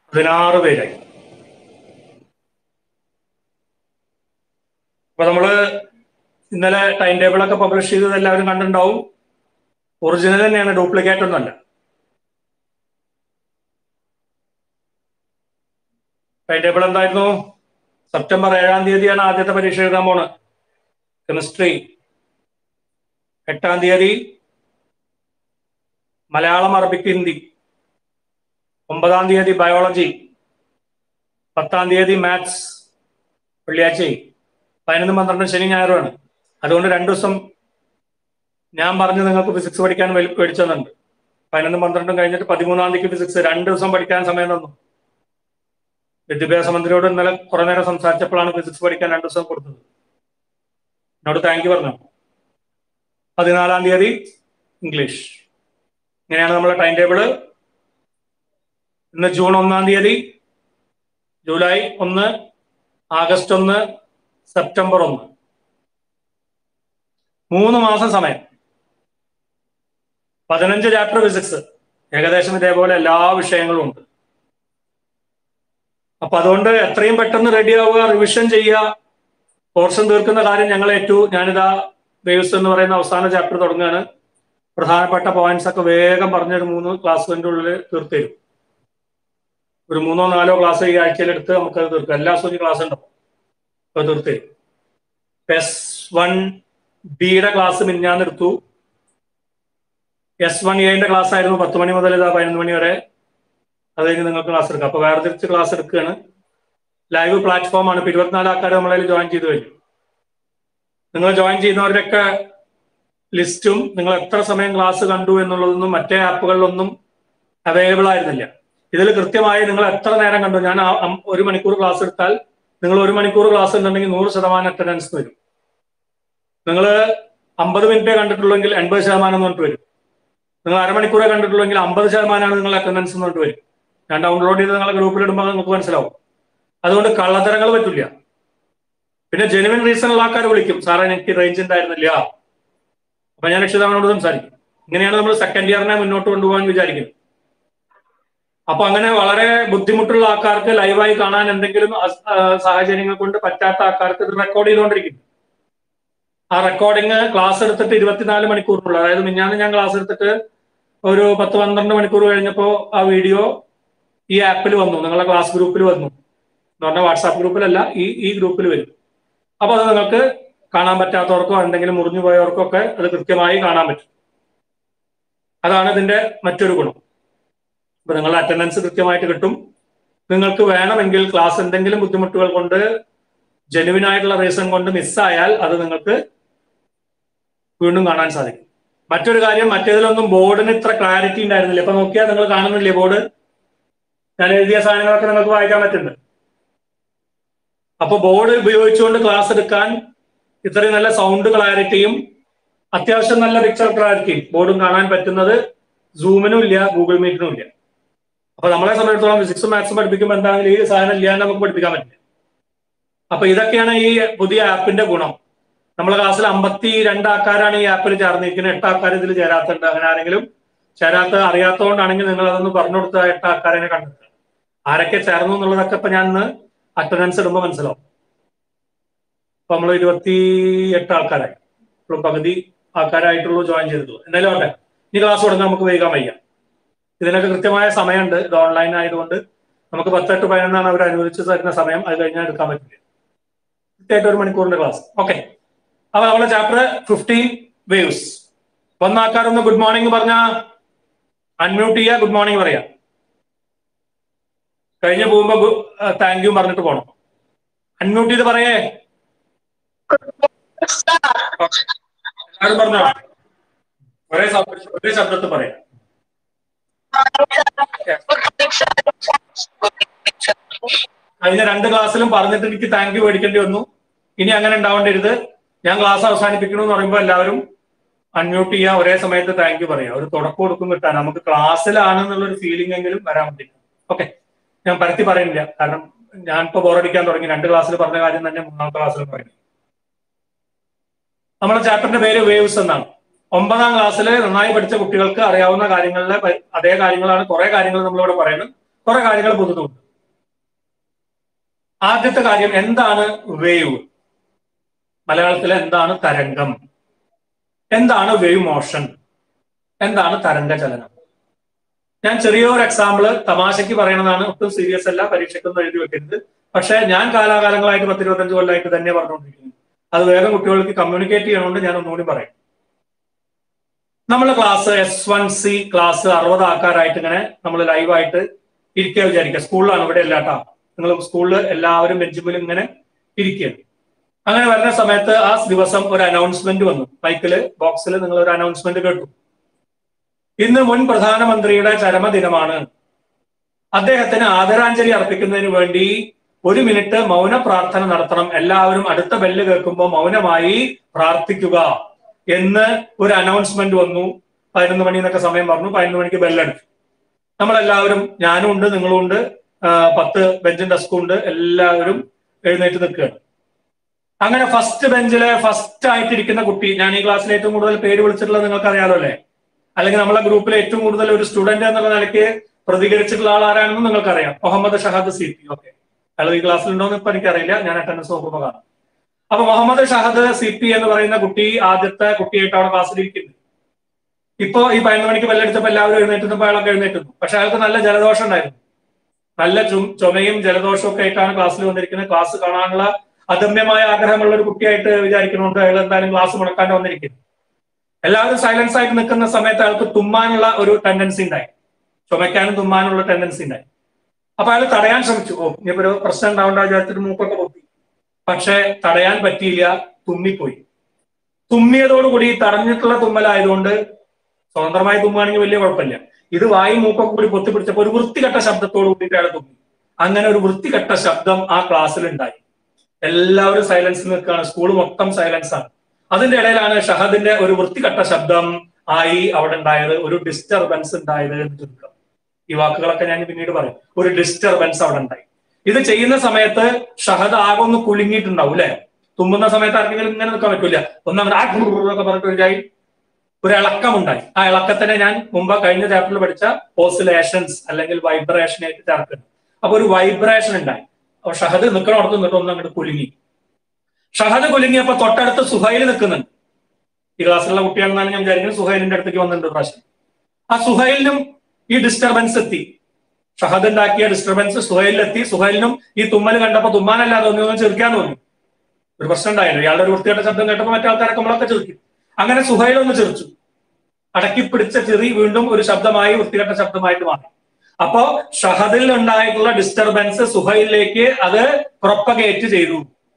പതിനാറ് പേരായി അപ്പൊ നമ്മള് ഇന്നലെ ടൈം ടേബിൾ ഒക്കെ പബ്ലിഷ് ചെയ്തത് എല്ലാവരും കണ്ടിട്ടുണ്ടാവും ഒറിജിനൽ തന്നെയാണ് ഡ്യൂപ്ലിക്കേറ്റ് ഒന്നല്ല ടൈം ടേബിൾ എന്തായിരുന്നു സെപ്റ്റംബർ ഏഴാം തീയതിയാണ് ആദ്യത്തെ പരീക്ഷ എഴുതാൻ പോണ് കെമിസ്ട്രി എട്ടാം തീയതി മലയാളം അറബിക് ഹിന്ദി ഒമ്പതാം തീയതി ബയോളജി പത്താം തീയതി മാത്സ് വെള്ളിയാഴ്ചയും പതിനൊന്നും പന്ത്രണ്ടും ശനി ഞായറുമാണ് അതുകൊണ്ട് രണ്ടു ദിവസം ഞാൻ പറഞ്ഞു നിങ്ങൾക്ക് ഫിസിക്സ് പഠിക്കാൻ മേടിച്ചു തന്നിട്ടുണ്ട് പതിനൊന്നും പന്ത്രണ്ടും കഴിഞ്ഞിട്ട് പതിമൂന്നാം തീയതി ഫിസിക്സ് രണ്ട് ദിവസം പഠിക്കാൻ സമയം തന്നു വിദ്യാഭ്യാസ മന്ത്രിയോട് ഇന്നലെ കുറെ നേരം സംസാരിച്ചപ്പോഴാണ് ഫിസിക്സ് പഠിക്കാൻ രണ്ടു ദിവസം കൊടുത്തത് എന്നോട് താങ്ക് യു പറഞ്ഞു പതിനാലാം തീയതി ഇംഗ്ലീഷ് ഇങ്ങനെയാണ് നമ്മളെ ടൈം ടേബിള് ഇന്ന് ജൂൺ ഒന്നാം തീയതി ജൂലൈ ഒന്ന് ആഗസ്റ്റ് ഒന്ന് സെപ്റ്റംബർ ഒന്ന് മൂന്ന് മാസം സമയം പതിനഞ്ച് ചാപ്റ്റർ ഫിസിക്സ് ഏകദേശം ഇതേപോലെ എല്ലാ വിഷയങ്ങളും ഉണ്ട് അപ്പൊ അതുകൊണ്ട് എത്രയും പെട്ടെന്ന് റെഡി ആവുക റിവിഷൻ ചെയ്യുക പോർഷൻ തീർക്കുന്ന കാര്യം ഞങ്ങൾ ഏറ്റു ഞാനിതാ വേവ്സ് എന്ന് പറയുന്ന അവസാന ചാപ്റ്റർ തുടങ്ങുകയാണ് പ്രധാനപ്പെട്ട പോയിന്റ്സ് ഒക്കെ വേഗം പറഞ്ഞൊരു മൂന്ന് ക്ലാസ്സിന്റെ ഉള്ളിൽ തീർത്തരും ഒരു മൂന്നോ നാലോ ക്ലാസ് ഈ ആഴ്ചയിൽ എടുത്ത് നമുക്കത് തീർക്കാം എല്ലാ ദിവസവും ക്ലാസ് ഉണ്ടാവും അപ്പൊ തീർത്തരും എസ് വൺ ബിയുടെ ക്ലാസ് മിന്നാന്ന് എടുത്തു എസ് വൺ എയുടെ ക്ലാസ് ആയിരുന്നു പത്ത് മണി മുതൽ ഇതാ പതിനൊന്ന് മണി വരെ അത് കഴിഞ്ഞ് നിങ്ങൾക്ക് ക്ലാസ് എടുക്കാം അപ്പൊ വേറെ തിരിച്ച് ക്ലാസ് എടുക്കുകയാണ് ലൈവ് പ്ലാറ്റ്ഫോം ആണ് ഇപ്പൊ ഇരുപത്തിനാല് ആൾക്കാർ നമ്മളതിൽ ജോയിൻ ചെയ്ത് കഴിഞ്ഞു നിങ്ങൾ ജോയിൻ ചെയ്യുന്നവരുടെയൊക്കെ ലിസ്റ്റും നിങ്ങൾ എത്ര സമയം ക്ലാസ് കണ്ടു എന്നുള്ളതൊന്നും മറ്റേ ആപ്പുകളിലൊന്നും അവൈലബിൾ ആയിരുന്നില്ല ഇതിൽ കൃത്യമായി നിങ്ങൾ എത്ര നേരം കണ്ടു ഞാൻ ആ- അം- ഒരു മണിക്കൂർ ക്ലാസ് എടുത്താൽ നിങ്ങൾ ഒരു മണിക്കൂർ ക്ലാസ് ഉണ്ടെങ്കിൽ നൂറ് ശതമാനം അറ്റൻഡൻസ് വരും നിങ്ങൾ അമ്പത് മിനിറ്റേ കണ്ടിട്ടുള്ളെങ്കിൽ എൺപത് ശതമാനം എന്ന് പറഞ്ഞിട്ട് വരും നിങ്ങൾ അരമണിക്കൂറേ കണ്ടിട്ടുള്ളെങ്കിൽ അമ്പത് ശതമാനമാണ് നിങ്ങൾ അറ്റൻഡൻസ് എന്ന് പറഞ്ഞിട്ട് വരും ഞാൻ ഡൗൺലോഡ് ചെയ്ത് നിങ്ങളെ ഗ്രൂപ്പിൽ ഇടുമ്പോൾ നിങ്ങൾക്ക് മനസ്സിലാവും അതുകൊണ്ട് കള്ളത്തരങ്ങൾ പറ്റില്ല പിന്നെ ജെനുവിൻ റീസൺ ഉള്ള ആൾക്കാർ വിളിക്കും സാറേ എനിക്ക് റേഞ്ച് ഉണ്ടായിരുന്നില്ല അപ്പൊ ഞാൻ രക്ഷിതാവിനോട് സംസാരിക്കും ഇങ്ങനെയാണ് നമ്മൾ സെക്കൻഡ് ഇയറിനെ മുന്നോട്ട് കൊണ്ടുപോകാൻ വിചാരിക്കുന്നത് അപ്പൊ അങ്ങനെ വളരെ ബുദ്ധിമുട്ടുള്ള ആൾക്കാർക്ക് ലൈവായി കാണാൻ എന്തെങ്കിലും അസ്- ആ, സാഹചര്യങ്ങൾ കൊണ്ട് പറ്റാത്ത ആൾക്കാർക്ക് ഇത് റെക്കോർഡ് ചെയ്തുകൊണ്ടിരിക്കും ആ റെക്കോർഡിങ് ക്ലാസ് എടുത്തിട്ട് ഇരുപത്തിനാല് മണിക്കൂറിനുള്ള അതായത് മിഞ്ഞാന്ന് ഞാൻ ക്ലാസ് എടുത്തിട്ട് ഒരു പത്ത് പന്ത്രണ്ട് മണിക്കൂർ കഴിഞ്ഞപ്പോ ആ വീഡിയോ ഈ ആപ്പിൽ വന്നു നിങ്ങളുടെ ക്ലാസ് ഗ്രൂപ്പിൽ വന്നു എന്ന് പറഞ്ഞാൽ വാട്സാപ്പ് ഗ്രൂപ്പിലല്ല ഈ ഈ ഗ്രൂപ്പിൽ വരും അപ്പൊ അത് നിങ്ങൾക്ക് കാണാൻ പറ്റാത്തവർക്കോ എന്തെങ്കിലും മുറിഞ്ഞു പോയവർക്കോ ഒക്കെ അത് കൃത്യമായി കാണാൻ പറ്റും അതാണ് ഇതിന്റെ മറ്റൊരു ഗുണം അപ്പൊ നിങ്ങളുടെ അറ്റൻഡൻസ് കൃത്യമായിട്ട് കിട്ടും നിങ്ങൾക്ക് വേണമെങ്കിൽ ക്ലാസ് എന്തെങ്കിലും ബുദ്ധിമുട്ടുകൾ കൊണ്ട് ജെനുവിൻ ആയിട്ടുള്ള റീസൺ കൊണ്ട് മിസ്സായാൽ അത് നിങ്ങൾക്ക് വീണ്ടും കാണാൻ സാധിക്കും മറ്റൊരു കാര്യം മറ്റേതിലൊന്നും ബോർഡിന് ഇത്ര ക്ലാരിറ്റി ഉണ്ടായിരുന്നില്ല ഇപ്പൊ നോക്കിയാൽ നിങ്ങൾ കാണുന്നില്ലേ ബോർഡ് ഞാൻ എഴുതിയ സാധനങ്ങളൊക്കെ നിങ്ങൾക്ക് വായിക്കാൻ പറ്റുന്നുണ്ട് അപ്പൊ ബോർഡ് ഉപയോഗിച്ചുകൊണ്ട് ക്ലാസ് എടുക്കാൻ ഇത്രയും നല്ല സൗണ്ട് ക്ലാരിറ്റിയും അത്യാവശ്യം നല്ല പിക്ചർ ക്ലാരിറ്റിയും ബോർഡും കാണാൻ പറ്റുന്നത് സൂമിനും ഇല്ല ഗൂഗിൾ മീറ്റിനും ഇല്ല അപ്പൊ നമ്മളെ സംബന്ധിച്ചിടത്തോളം ഫിസിക്സും മാത്സും പഠിപ്പിക്കുമ്പോൾ എന്താണെങ്കിലും ഈ സാധനം ഇല്ലാണ്ട് നമുക്ക് പഠിപ്പിക്കാൻ പറ്റില്ല അപ്പൊ ഇതൊക്കെയാണ് ഈ പുതിയ ആപ്പിന്റെ ഗുണം നമ്മളെ ക്ലാസ്സിൽ അമ്പത്തി രണ്ട് ആൾക്കാരാണ് ഈ ആപ്പിൽ ചേർന്നിരിക്കുന്നത് എട്ട് ആൾക്കാർ ഇതിൽ ചേരാത്തുണ്ട് അങ്ങനെ ആരെങ്കിലും ചേരാത്ത അറിയാത്തതുകൊണ്ടാണെങ്കിൽ നിങ്ങൾ അതൊന്ന് പറഞ്ഞു കൊടുത്ത എട്ട് ആൾക്കാരെ കണ്ടെത്തുക ആരൊക്കെ ചേർന്നു എന്നുള്ളതൊക്കെ ഇപ്പൊ ഞാൻ ഇന്ന് അറ്റൻഡൻസ് ഇടുമ്പോൾ മനസ്സിലാവും അപ്പൊ നമ്മൾ ഇരുപത്തി എട്ട് ആൾക്കാരായി ഇപ്പോഴും പകുതി ആൾക്കാരായിട്ടുള്ളൂ ജോയിൻ ചെയ്തിട്ടുള്ളൂ എന്തായാലും ആട്ടെ ഇനി ക്ലാസ് തുടങ്ങാൻ നമുക്ക് വൈകാൻ വയ്യ ഇതിനൊക്കെ കൃത്യമായ സമയമുണ്ട് ഇത് ഓൺലൈൻ ആയതുകൊണ്ട് നമുക്ക് പത്തെട്ട് പതിനൊന്നാണ് അവർ അനുവദിച്ച് തരുന്ന സമയം അത് കഴിഞ്ഞാൽ എടുക്കാൻ പറ്റില്ല കൃത്യമായിട്ട് ഒരു മണിക്കൂറിന്റെ ക്ലാസ് ഓക്കെ അപ്പൊ നമ്മളെ ചാപ്റ്റർ ഫിഫ്റ്റീൻ വേവ്സ് വന്ന ആൾക്കാരൊന്ന് ഗുഡ് മോർണിംഗ് പറഞ്ഞ അൺമ്യൂട്ട് ചെയ്യുക ഗുഡ് മോർണിംഗ് പറയാം കഴിഞ്ഞ് പോകുമ്പോ താങ്ക് യു പറഞ്ഞിട്ട് പോണം അൺമ്യൂട്ട് ചെയ്ത് പറയേ എല്ലാവരും പറഞ്ഞോ ഒരേ ശബ്ദ- ഒരേ ശബ്ദത്തിൽ പറയാം കഴിഞ്ഞ രണ്ട് ക്ലാസ്സിലും പറഞ്ഞിട്ട് എനിക്ക് താങ്ക് യു മേടിക്കേണ്ടി വന്നു ഇനി അങ്ങനെ ഉണ്ടാവേണ്ടരുത് ഞാൻ ക്ലാസ് അവസാനിപ്പിക്കണു എന്ന് പറയുമ്പോൾ എല്ലാവരും അൺമ്യൂട്ട് ചെയ്യുക ഒരേ സമയത്ത് താങ്ക് യു പറയാം ഒരു തുടക്കം കൊടുക്കും കിട്ടാൻ നമുക്ക് ക്ലാസ്സിലാണെന്നുള്ളൊരു ഫീലിംഗ് എങ്കിലും വരാൻ വേണ്ടി ഓക്കെ ഞാൻ പരത്തി പറയുന്നില്ല കാരണം ഞാൻ ഇപ്പൊ ബോറടിക്കാൻ തുടങ്ങി രണ്ട് ക്ലാസ്സിൽ പറഞ്ഞ കാര്യം തന്നെ മൂന്നാമത്തെ ക്ലാസ്സിൽ പറയുന്നു നമ്മുടെ ചാപ്റ്ററിന്റെ പേര് വേവ്സ് എന്നാണ് ഒമ്പതാം ക്ലാസ്സിൽ നന്നായി പഠിച്ച കുട്ടികൾക്ക് അറിയാവുന്ന കാര്യങ്ങളിലെ പ- അതേ കാര്യങ്ങളാണ് കുറെ കാര്യങ്ങൾ നമ്മളിവിടെ പറയുന്നത് കുറെ കാര്യങ്ങൾ പൊതുവുണ്ട് ആദ്യത്തെ കാര്യം എന്താണ് വേവ് മലയാളത്തിൽ എന്താണ് തരംഗം എന്താണ് വേവ് മോഷൻ എന്താണ് തരംഗ ചലനം ഞാൻ ചെറിയൊരു എക്സാമ്പിള് തമാശയ്ക്ക് പറയണതാണ് ഒട്ടും സീരിയസ് അല്ല പരീക്ഷയ്ക്കൊന്നും എഴുതി വെക്കരുത് പക്ഷെ ഞാൻ കാലാകാലങ്ങളായിട്ട് പത്തിരുപത്തഞ്ച് കൊല്ലമായിട്ട് തന്നെ പറഞ്ഞുകൊണ്ടിരിക്കുന്നു അത് വേഗം കുട്ടികൾക്ക് കമ്മ്യൂണിക്കേറ്റ് ചെയ്യണോണ്ട് ഞാൻ ഒന്നുകൂടി പറയാം നമ്മളെ class S one C class അറുപത് ആൾക്കാരായിട്ട് ഇങ്ങനെ നമ്മൾ ലൈവായിട്ട് ഇരിക്കുക വിചാരിക്കുക സ്കൂളിലാണ് ഇവിടെ അല്ലാട്ടാ നിങ്ങൾ സ്കൂളിൽ എല്ലാവരും ബെഞ്ചുമിലും ഇങ്ങനെ ഇരിക്കുകയാണ് അങ്ങനെ വരുന്ന സമയത്ത് ആ ദിവസം ഒരു അനൗൺസ്മെന്റ് വന്നു മൈക്കില് ബോക്സിൽ നിങ്ങൾ ഒരു അനൗൺസ്മെന്റ് കേട്ടു ഇന്ന് മുൻ പ്രധാനമന്ത്രിയുടെ ചരമദിനമാണ് അദ്ദേഹത്തിന് ആദരാഞ്ജലി അർപ്പിക്കുന്നതിന് വേണ്ടി ഒരു മിനിറ്റ് മൗന പ്രാർത്ഥന നടത്തണം എല്ലാവരും അടുത്ത ബെല്ല് കേൾക്കുമ്പോൾ മൗനമായി പ്രാർത്ഥിക്കുക എന്ന് ഒരു അനൗൺസ്മെന്റ് വന്നു പതിനൊന്ന് മണി എന്നൊക്കെ സമയം പറഞ്ഞു പതിനൊന്ന് മണിക്ക് ബെല്ലടിച്ചു നമ്മളെല്ലാവരും ഞാനും ഉണ്ട് നിങ്ങളും ഉണ്ട് പത്ത് ബെഞ്ചും ഡെസ്കും ഉണ്ട് എല്ലാവരും എഴുന്നേറ്റ് നിൽക്കുകയാണ് അങ്ങനെ ഫസ്റ്റ് ബെഞ്ചിലെ ഫസ്റ്റ് ആയിട്ടിരിക്കുന്ന കുട്ടി ഞാൻ ഈ ക്ലാസ്സിൽ ഏറ്റവും കൂടുതൽ പേര് വിളിച്ചിട്ടുള്ളത് നിങ്ങൾക്ക് അറിയാലോ അല്ലേ അല്ലെങ്കിൽ നമ്മളെ ഗ്രൂപ്പിലെ ഏറ്റവും കൂടുതൽ ഒരു സ്റ്റുഡന്റ് എന്നുള്ള നിലയ്ക്ക് പ്രതികരിച്ചിട്ടുള്ള ആൾ ആരാണെന്ന് നിങ്ങൾക്കറിയാം Muhammad Shahad C P okay അയാൾ ഈ ക്ലാസ്സിലുണ്ടോ എന്ന് ഇപ്പൊ എനിക്കറിയില്ല ഞാൻ അറ്റൻഡൻസ് നോക്കുമ്പോൾ കാണാം അപ്പൊ മുഹമ്മദ് ഷഹദ് സി പി എന്ന് പറയുന്ന കുട്ടി ആദ്യത്തെ കുട്ടിയായിട്ട് അവിടെ ക്ലാസ്സിലിരിക്കുന്നു ഇപ്പോ ഈ പതിനൊന്ന് മണിക്ക് ബെല്ലടിച്ചപ്പോ എല്ലാവരും എഴുന്നേറ്റുന്നപ്പോ അയാളൊക്കെ എഴുന്നേറ്റുന്നു പക്ഷെ അയാൾക്ക് നല്ല ജലദോഷം ഉണ്ടായിരുന്നു നല്ല ചുമയും ജലദോഷവും ഒക്കെ ആയിട്ടാണ് ക്ലാസ്സിൽ വന്നിരിക്കുന്നത് ക്ലാസ് കാണാനുള്ള അദമ്യമായ ആഗ്രഹമുള്ള ഒരു കുട്ടിയായിട്ട് വിചാരിക്കുന്നുണ്ട് അയാൾ എന്തായാലും ക്ലാസ് മുടക്കാണ്ട് വന്നിരിക്കുന്നു എല്ലാവരും സൈലൻസ് ആയിട്ട് നിൽക്കുന്ന സമയത്ത് അയാൾക്ക് തുമ്മാനുള്ള ഒരു ടെൻഡൻസി ഉണ്ടായി ചുമയ്ക്കാനും തുമ്മാനുള്ള ടെൻഡൻസി ഉണ്ടായി അപ്പൊ അയാൾ തടയാൻ ശ്രമിച്ചു ഓ ഇനിയിപ്പോ ഒരു പ്രശ്നം ഉണ്ടാവേണ്ട വിചാരിച്ചിട്ട് മൂക്കൊക്കെ പൊത്തി പക്ഷെ തടയാൻ പറ്റിയില്ല തുമ്മിപ്പോയി തുമ്മിയതോടുകൂടി തടഞ്ഞിട്ടുള്ള തുമ്മലായതുകൊണ്ട് സ്വതന്ത്രമായി തുമ്മുകയാണെങ്കിൽ വലിയ കുഴപ്പമില്ല ഇത് വായി മൂക്കൊക്കെ കൂടി പൊത്തിപ്പിടിച്ചപ്പോൾ ഒരു വൃത്തികെട്ട ശബ്ദത്തോട് കൂടിയിട്ട് അയാൾ തുമ്മി അങ്ങനെ ഒരു വൃത്തികെട്ട ശബ്ദം ആ ക്ലാസ്സിൽ ഉണ്ടായി എല്ലാവരും സൈലൻസിൽ നിൽക്കുകയാണ് സ്കൂൾ മൊത്തം സൈലൻസ് ആണ് അതിന്റെ ഇടയിലാണ് ഷഹദിന്റെ ഒരു വൃത്തികെട്ട ശബ്ദം ആയി അവിടെ ഉണ്ടായത് ഒരു ഡിസ്റ്റർബൻസ് ഉണ്ടായത് എന്ന് ചുരുക്കം ഈ വാക്കുകളൊക്കെ ഞാൻ പിന്നീട് പറയും ഒരു ഡിസ്റ്റർബൻസ് അവിടെ ഉണ്ടായി ഇത് ചെയ്യുന്ന സമയത്ത് ഷഹദ് ആകെ ഒന്ന് കുലുങ്ങിയിട്ടുണ്ടാവും അല്ലെ തുമ്മുന്ന സമയത്ത് ആർക്കെങ്കിലും ഇങ്ങനെ നിൽക്കാൻ പറ്റൂല ഒന്നങ്ങനെ ആ ഒക്കെ പറഞ്ഞിട്ടുണ്ടായി ഒരു ഇളക്കമുണ്ടായി ആ ഇളക്കത്തിനെ ഞാൻ മുമ്പ് കഴിഞ്ഞ ചാപ്റ്ററിൽ പഠിച്ച ഓസിലേഷൻസ് അല്ലെങ്കിൽ വൈബ്രേഷൻ ആയിട്ട് ചേർക്കുന്നു അപ്പൊ ഒരു വൈബ്രേഷൻ ഉണ്ടായി അപ്പൊ ഷഹദ് നിൽക്കണോടത്ത് നിന്നിട്ട് ഒന്ന് അങ്ങോട്ട് കുലുങ്ങി ഷഹദ് കുലുങ്ങിയപ്പോ തൊട്ടടുത്ത് സുഹൈൽ നിൽക്കുന്നുണ്ട് ഈ ക്ലാസ്സിലുള്ള കുട്ടിയാണെന്നാണ് ഞാൻ വിചാരിക്കുന്നത് സുഹൈലിന്റെ അടുത്തേക്ക് വന്നിട്ടുണ്ട് പ്രാവശ്യം ആ സുഹൈലിനും ഈ ഡിസ്റ്റർബൻസ് എത്തി ഷഹദ് ഉണ്ടാക്കിയ ഡിസ്റ്റർബൻസ് സുഹൈലിലെത്തി സുഹൈലിനും ഈ തുമ്മൽ കണ്ടപ്പോ തുമ്മാനല്ല തോന്നി ഒന്ന് ചെറുക്കാൻ തോന്നി ഒരു പ്രശ്നം ഉണ്ടായല്ലോ ഇയാളുടെ ഒരു വൃത്തിയായിട്ട് ശബ്ദം കേട്ടപ്പോൾ മറ്റേ ആൾക്കാരൊക്കെ നമ്മളൊക്കെ ചെറുക്കി അങ്ങനെ സുഹൈൽ ഒന്ന് ചെറിച്ചു അടക്കി പിടിച്ച ചെറി വീണ്ടും ഒരു ശബ്ദമായി വൃത്തികെട്ട ശബ്ദമായിട്ട് മാറി അപ്പോ ഷഹദിൽ ഉണ്ടായിട്ടുള്ള ഡിസ്റ്റർബൻസ് സുഹൈലിലേക്ക് അത് പ്രൊപ്പഗേറ്റ് ചെയ്തു